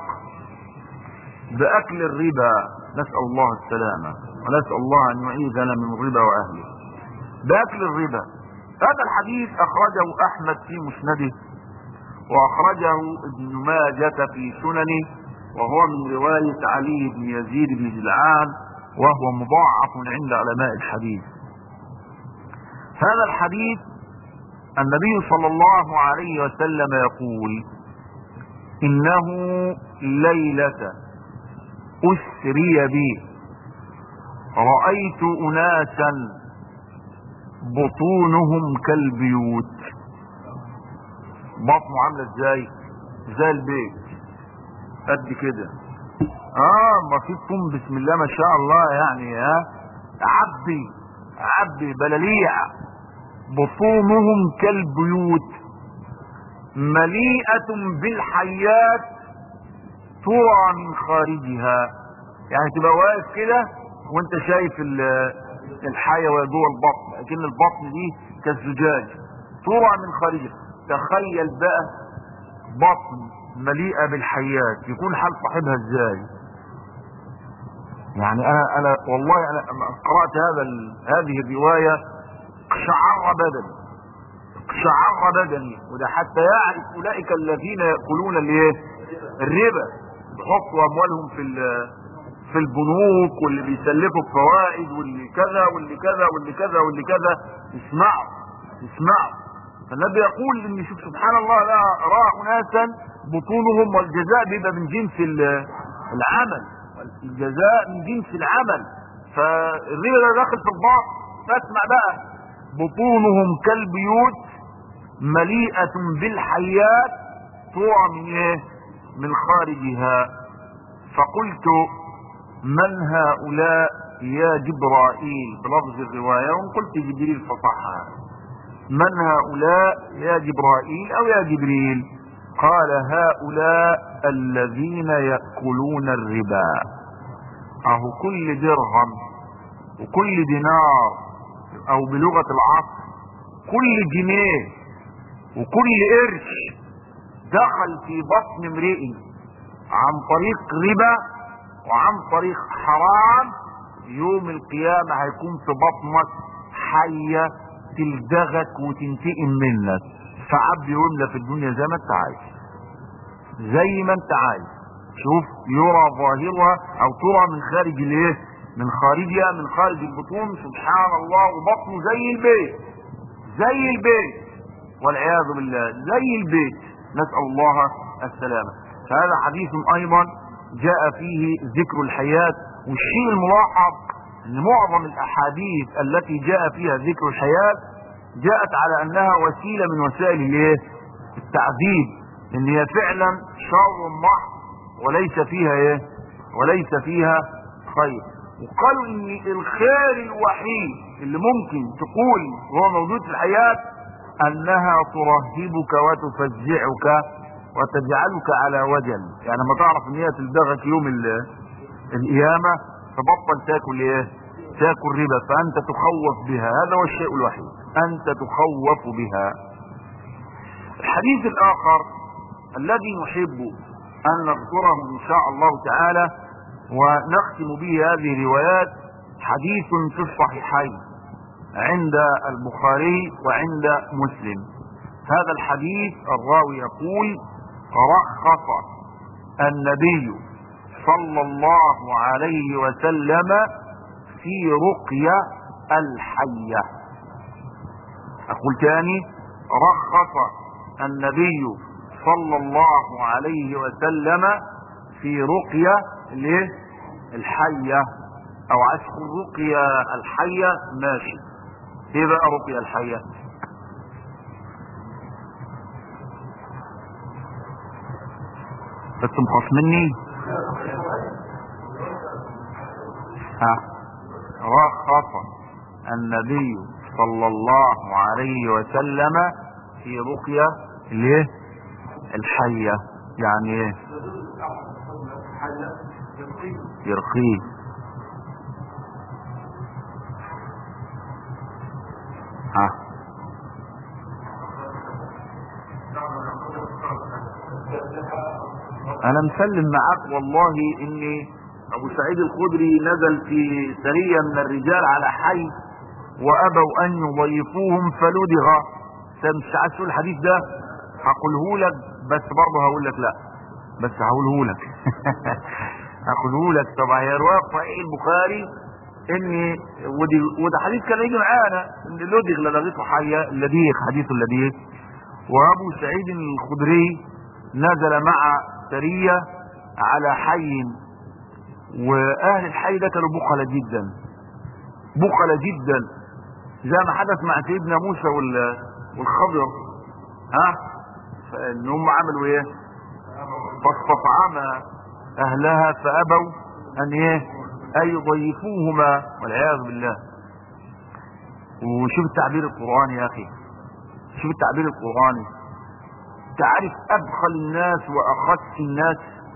باكل الربا نسال الله السلامه ونسال الله ان يعيذنا من الربا واهله باكل الربا هذا الحديث اخرجه احمد في مسنده واخرجه ابن ماجة في سننه وهو من رواية علي بن يزيد بن جلعان وهو مضاعف عند علماء الحديث هذا الحديث النبي صلى الله عليه وسلم يقول انه ليلة اسري بي رأيت اناسا بطونهم كالبيوت بطنه عامله ازاي زي البيت قد كده اه ما في طم بسم الله ما شاء الله يعني ها عبي عبي بلاليع بطونهم كالبيوت مليئة بالحيات ترى من خارجها يعني تبقى واقف كده وانت شايف الحية وهي جوه البطن لكن البطن دي كالزجاج ترى من خارجها تخيل بقى بطن مليئة بالحيات يكون حال صاحبها ازاي يعني انا انا والله انا قرأت هذا هذه الرواية قشعر بدني قشعر بدني وده حتى يعرف اولئك الذين يأكلون الايه الربا بيحطوا اموالهم في في البنوك واللي بيسلفوا بفوائد واللي كذا واللي كذا واللي كذا واللي كذا اسمعوا اسمعوا فالنبي يقول ان شوف سبحان الله لا راى اناسا بطونهم والجزاء بيبقى من جنس العمل الجزاء من جنس العمل فالربا ده داخل في الباطن فاسمع بقى بطونهم كالبيوت مليئة بالحيات ترى من ايه من خارجها فقلت من هؤلاء يا جبرائيل بلفظ الرواية وقلت جبريل فصحها من هؤلاء يا جبرائيل او يا جبريل قال هؤلاء الذين يأكلون الربا اهو كل درهم وكل دينار او بلغة العصر كل جنيه وكل قرش دخل في بطن امرئ عن طريق ربا وعن طريق حرام يوم القيامة هيكون في بطنك حية تلدغك وتنتقم منك فعب يملى في الدنيا زي ما انت عايز زي ما انت عايز شوف يرى ظاهرها او ترى من خارج الايه من خارجها من خارج البطون سبحان الله وبطنه زي البيت زي البيت والعياذ بالله زي البيت نسأل الله السلامة فهذا حديث ايضا جاء فيه ذكر الحياة والشيء الملاحظ ان معظم الاحاديث التي جاء فيها ذكر الحياة جاءت على انها وسيلة من وسائل الايه التعذيب ان هي فعلا شر محض وليس فيها ايه وليس فيها خير وقالوا ان الخير الوحيد اللي ممكن تقول وهو موجود في الحياة انها ترهبك وتفزعك وتجعلك على وجل يعني لما تعرف ان هي تلدغك يوم القيامة تبطل تاكل ايه تاكل ربا فانت تخوف بها هذا هو الشيء الوحيد انت تخوف بها الحديث الاخر الذي نحب ان نذكره ان شاء الله تعالى ونختم به هذه الروايات حديث في الصحيحين عند البخاري وعند مسلم هذا الحديث الراوي يقول رخص النبي صلى الله عليه وسلم في رقية الحية اقول تاني رخص النبي صلى الله عليه وسلم في رقية الايه الحية او عايز تقول رقية الحية ماشي ايه بقى رقية الحية بس مخصمني ها رخص النبي صلى الله عليه وسلم في رقية الايه الحية يعني ايه يرقيه ها انا مسلم معاك والله اني ابو سعيد الخدري نزل في سرية من الرجال على حي وابوا ان يضيفوهم فلدغ مش عايز تقول الحديث ده هقوله لك بس برضه هقول لك لا بس هقوله لك هقوله لك طبعا هي روايه في صحيح البخاري ان ودي وده حديث كان يجي معانا ان لدغ لدغته حيه اللديغ حديث اللديغ وابو سعيد الخدري نزل مع سريه على حي واهل الحي ده كانوا بخلة جدا بخلة جدا زي ما حدث مع سيدنا موسى وال- والخضر ها فان هم عملوا ايه فاستطعم اهلها فابوا ان ايه ان يضيفوهما والعياذ بالله وشوف التعبير القراني يا اخي شوف التعبير القراني تعرف ادخل الناس واخس الناس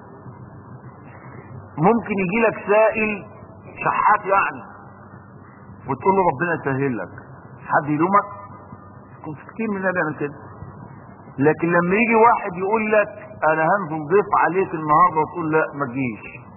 ممكن يجي لك سائل شحات يعني وتقول له ربنا يسهل لك حد يلومك كنت كتير من الناس بيعمل كده لكن لما يجي واحد يقول لك انا هنزل ضيف عليك النهارده وتقول لا ما تجيش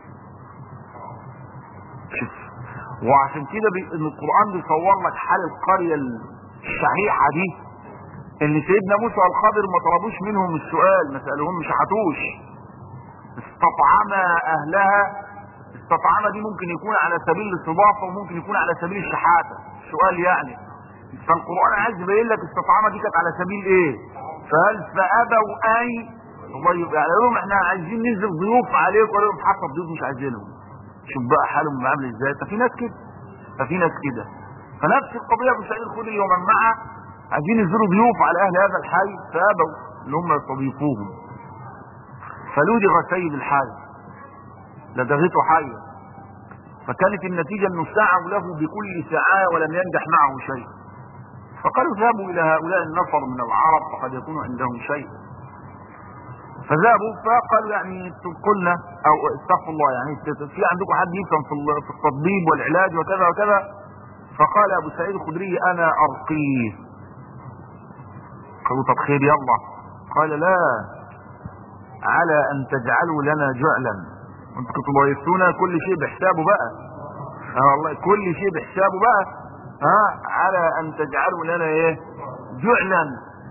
شوف وعشان كده بي... ان القران بيصور لك حال القريه الشحيحه دي ان سيدنا موسى والخضر ما طلبوش منهم السؤال ما سالوهم مش حتوش استطعم اهلها استطعم دي ممكن يكون على سبيل الاستضافه وممكن يكون على سبيل الشحاته سؤال يعني فالقران عايز يبين لك استطعم دي كانت على سبيل ايه فهل فابوا ان يضيف يعني لهم احنا عايزين ننزل ضيوف عليكم قالوا لهم حتى الضيوف مش عايزينهم شوف بقى حالهم عامل ازاي ففي ناس كده ففي ناس كده فنفس القضيه ابو سعيد الخدري ومن معه عايزين ينزلوا ضيوف على اهل هذا الحي فابوا ان هم يستضيفوهم فلودغ سيد الحي لدغته حية فكانت النتيجة انه سعوا له بكل سعاة ولم ينجح معه شيء فقالوا ذهبوا الى هؤلاء النفر من العرب فقد يكون عندهم شيء فذهبوا فقالوا يعني قلنا او استغفر الله يعني في عندكم حد يفهم في ال- في التطبيب والعلاج وكذا وكذا فقال ابو سعيد الخدري انا ارقيه قالوا طب خير يلا قال لا على ان تجعلوا لنا جعلا انتوا كنتوا ضايفتونا كل شيء بحسابه بقى اه والله كل شيء بحسابه بقى ها على ان تجعلوا لنا ايه جعلا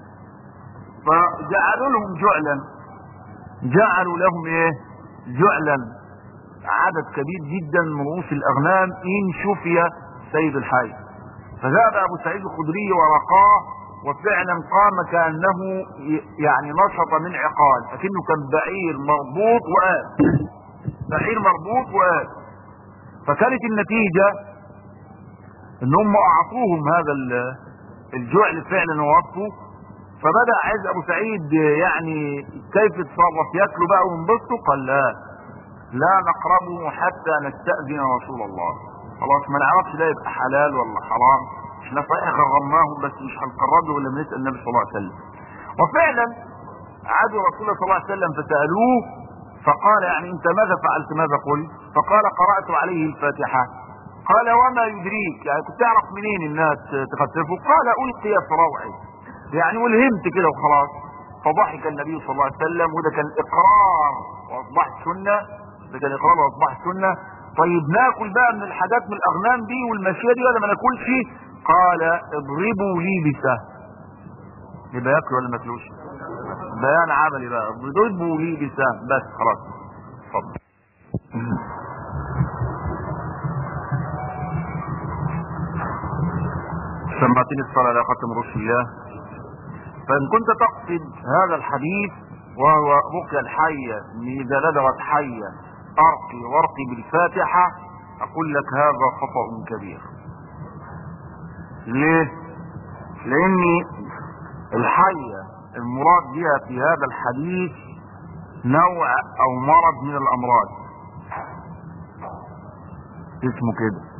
فجعلوا لهم جعلا جعلوا لهم ايه جعلا عدد كبير جدا من رؤوس الاغنام ان شفي سيد الحي فذهب ابو سعيد الخدري ورقاه وفعلا قام كانه ي- يعني نشط من عقال لكنه كان بعير مربوط وقال بعير مربوط وقال فكانت النتيجه ان هم اعطوهم هذا ال- الجعل فعلا ووقفوا فبدا عايز ابو سعيد يعني كيف يتصرف ياكلوا بقى وينبسطوا قال لا لا نقربه حتى نستاذن رسول الله خلاص ما نعرفش ده يبقى حلال ولا حرام احنا صحيح غرمناهم بس مش هنقربه ولا بنسال النبي صلى الله عليه وسلم وفعلا عادوا رسول الله صلى الله عليه وسلم فسالوه فقال يعني انت ماذا فعلت ماذا قلت فقال قرات عليه الفاتحه قال وما يدريك يعني كنت تعرف منين الناس تخففه قال القي في روعي يعني والهمت كده وخلاص فضحك النبي صلى الله عليه وسلم وده كان اقرار واصبحت سنه ده كان اقرار واصبحت سنه طيب ناكل بقى من الحاجات من الاغنام دي والماشيه دي ولا ما ناكلش قال اضربوا لي بسهم يبقى ياكلوا ولا ما ياكلوش بيان عملي بقى اضربوا لي بسهم بس خلاص اتفضل سمعتني الصلاة لا ختم رسل الله فإن كنت تقصد هذا الحديث وهو رقية الحية إذا لدغت حية أرقي وارقي بالفاتحة أقول لك هذا خطأ كبير ليه؟ لأن الحية المراد بها في هذا الحديث نوع أو مرض من الأمراض اسمه كده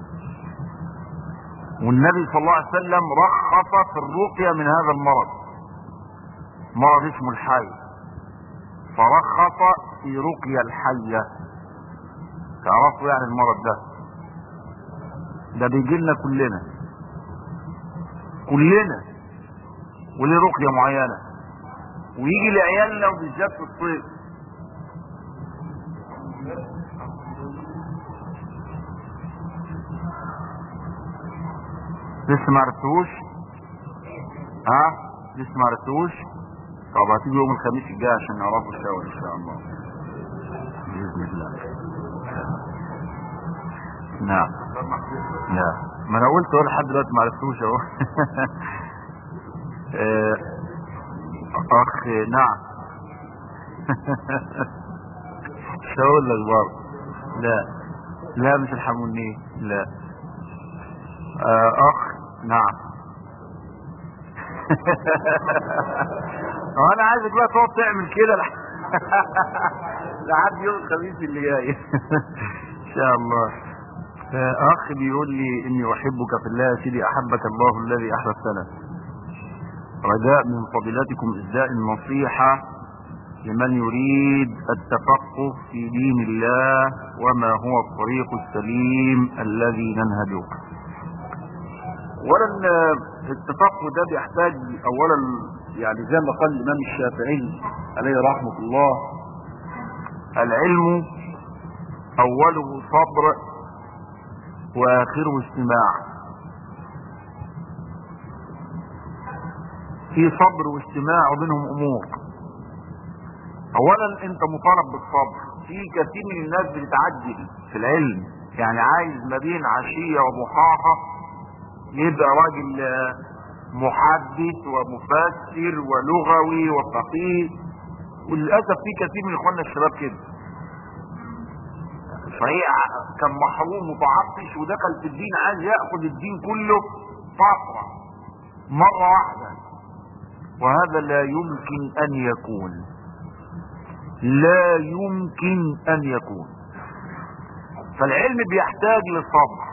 والنبي صلى الله عليه وسلم رخص في الرقية من هذا المرض مرض اسمه الحي فرخص في رقية الحية تعرفوا يعني المرض ده ده بيجي لنا كلنا كلنا وليه رقية معينة ويجي لعيالنا وبالذات في الصيف لسه ما عرفتوش ها لسه ما عرفتوش طب هتيجي يوم الخميس الجاي عشان نعرفه سوا ان شاء الله باذن الله نعم لا ما انا قلت هو لحد دلوقتي ما عرفتوش اهو آه، اخ نعم مش هقول لك برضه لا لا مش الحموني لا آه، اخ نعم هو انا عايزك بقى تقعد تعمل كده لح- لحد يوم الخميس اللي جاي ان شاء الله آه، اخ بيقول لي اني احبك في الله يا سيدي احبك الله الذي احببتنا رجاء من فضيلتكم إسداء النصيحة لمن يريد التفقه في دين الله وما هو الطريق السليم الذي ننهجه اولا آه، التفقه ده بيحتاج اولا يعني زي ما قال الامام الشافعي عليه رحمه الله العلم اوله صبر واخره استماع في صبر واستماع وبينهم امور اولا انت مطالب بالصبر في كثير من الناس بتتعجل في العلم يعني عايز ما بين عشية وضحاها يبقى راجل آه، محدث ومفسر ولغوي وفقيه وللاسف في كثير من اخواننا الشباب كده صحيح كان محروم متعطش ودخل في الدين عايز ياخذ الدين كله فتره مره واحده وهذا لا يمكن ان يكون لا يمكن ان يكون فالعلم بيحتاج لصبر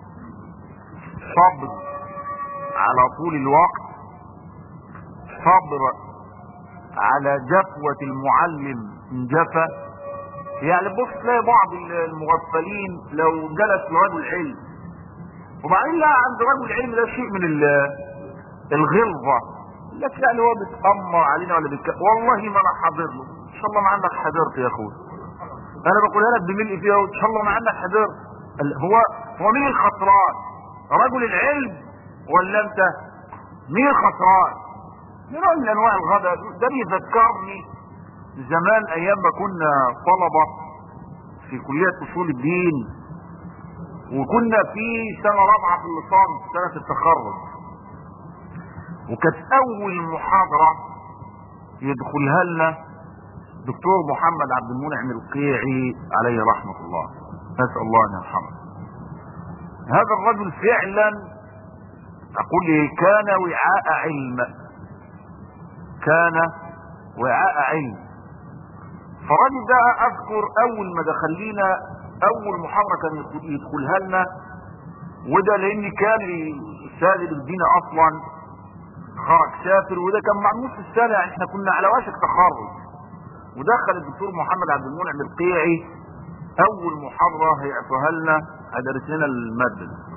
صبر على طول الوقت صبر على جفوة المعلم ان جفا يعني بص تلاقي بعض المغفلين لو جلس لرجل علم وبعدين لا عند رجل علم ده شيء من ال- الغلظة لا تلاقي هو بيتأمر علينا ولا بيتك... والله ما انا حاضر له ان شاء الله ما عندك حضرت يا اخوي انا بقولها لك بملء فيها ان شاء الله ما عندك حضرت ال- هو هو مين الخسران رجل العلم ولا انت مين الخسران نوع من انواع الغباء ده بيذكرني زمان ايام ما كنا طلبة في كلية اصول الدين وكنا في سنة رابعة في الليسانس سنة التخرج وكانت اول محاضرة يدخلها لنا دكتور محمد عبد المنعم القيعي عليه رحمة الله نسأل الله ان يرحمه هذا الرجل فعلا اقول إيه، كان وعاء علم كان وعاء علم فالراجل ده اذكر اول ما دخل لنا اول محاضره كان يدخل- يدخلها لنا وده لان كان السائل الدين اصلا خرج سافر وده كان مع نص السنه يعني احنا كنا على وشك تخرج ودخل الدكتور محمد عبد المنعم القيعي اول محاضره هيعطوها لنا هدرس لنا الماده دي.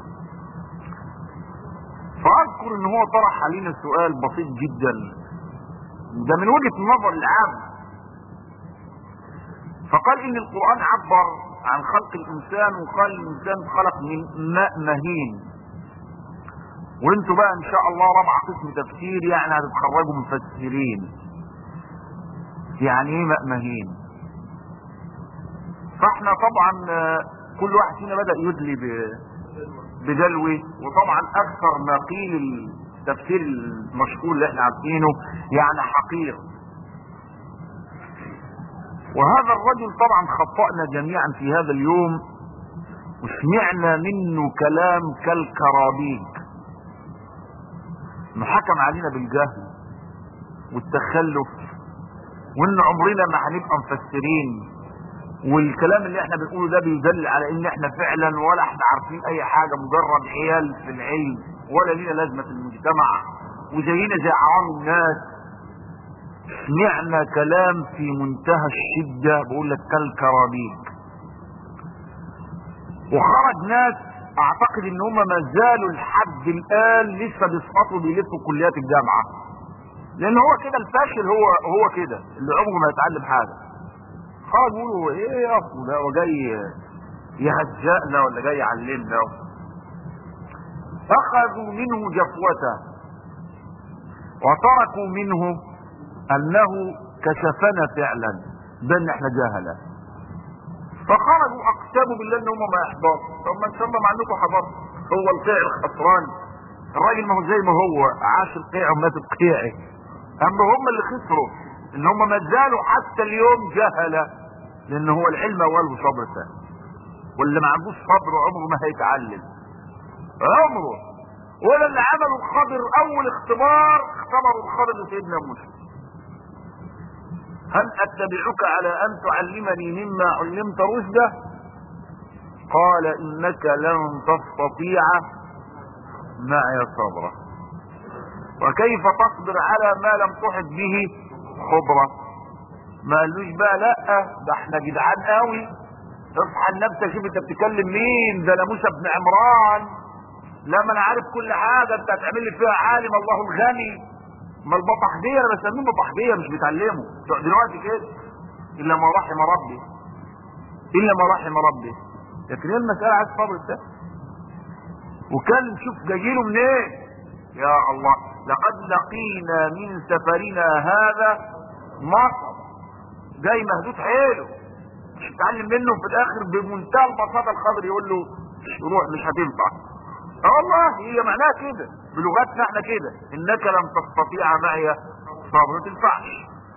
فاذكر ان هو طرح علينا سؤال بسيط جدا ده من وجهه النظر العام فقال ان القرآن عبر عن خلق الانسان وقال الانسان خلق من ماء مهين وانتوا بقى ان شاء الله رابع قسم تفسير يعني هتتخرجوا مفسرين يعني ايه ماء مهين فاحنا طبعا آه، كل واحد فينا بدأ يدلي ب- بدلوي وطبعا اكثر ما قيل التفسير المشهور اللي احنا عارفينه يعني حقير وهذا الرجل طبعا خطأنا جميعا في هذا اليوم وسمعنا منه كلام كالكرابيج انه حكم علينا بالجهل والتخلف وان عمرنا ما هنبقى مفسرين والكلام اللي احنا بنقوله ده بيدل على ان احنا فعلا ولا احنا عارفين اي حاجه مجرد عيال في العلم ولا لينا لازمه في المجتمع وزينا زي عوام الناس سمعنا كلام في منتهى الشدة بقول لك كالكرابيج وخرج ناس اعتقد ان هم ما زالوا لحد الان لسه بيسقطوا بيلفوا كليات الجامعة لان هو كده الفاشل هو هو كده اللي عمره ما يتعلم حاجة خرج يقولوا ايه يا اخو ده هو جاي يهزقنا ولا جاي يعلمنا اخذوا منه جفوته وتركوا منه انه كشفنا فعلا ده ان احنا جهله فخرجوا اقسموا بالله ان هم ما يحضروا طب ما ان شاء الله مع انكم حضرتوا هو القيع الخسران الراجل ما هو زي ما هو عاش القيع ومات القيعي اما هم اللي خسروا ان هم ما زالوا حتى اليوم جهله لان هو العلم اوله صبر ثاني واللي ما عندوش صبر عمره ما هيتعلم عمره ولا اللي عملوا الخضر اول اختبار اختبروا الخضر لسيدنا موسى هل اتبعك على ان تعلمني مما علمت رشدا قال انك لن تستطيع معي صبرا وكيف تصبر على ما لم تحط به خبرة ما قالوش بقى لا ده احنا جدعان قوي اصحى لنفسك شوف انت بتكلم مين ده انا موسى بن عمران لا ما انا عارف كل حاجه انت هتعمل لي فيها عالم الله الغني ما البطحديه انا بسميهم بطحديه مش بيتعلموا دلوقتي كده الا ما رحم ربي الا ما رحم ربي لكن هي المساله عايز صبر ده وكان شوف جايله منين يا الله لقد لقينا من سفرنا هذا مطر جاي مهدود حيله مش يتعلم منه في الاخر بمنتهى البساطه الخضر يقول له روح مش هتنفع اه والله هي معناها كده بلغتنا احنا كده انك لم تستطيع معي صبر ما تنفعش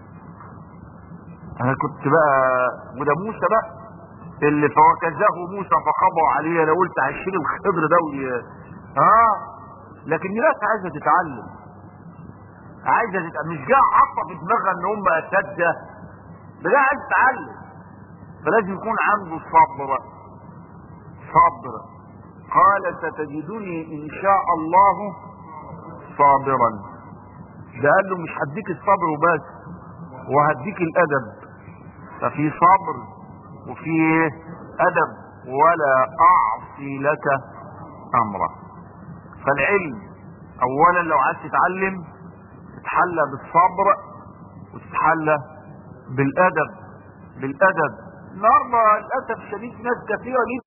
انا كنت بقى وده موسى بقى اللي فوكزه موسى فخضع عليه انا قلت هيشيل الخضر ده وي... اه لكن الناس عايزه تتعلم عايزه تتعلم مش جايه حاطه في دماغها ان هم اساتذه ده جايه عايز تتعلم فلازم يكون عنده صبر صبر قال ستجدني ان شاء الله صابرا ده قال له مش هديك الصبر وبس وهديك الادب ففي صبر وفي ادب ولا اعصي لك امرا فالعلم اولا لو عايز تتعلم تتحلى بالصبر وتتحلى بالادب بالادب النهارده للاسف الشديد ناس كثيره جدا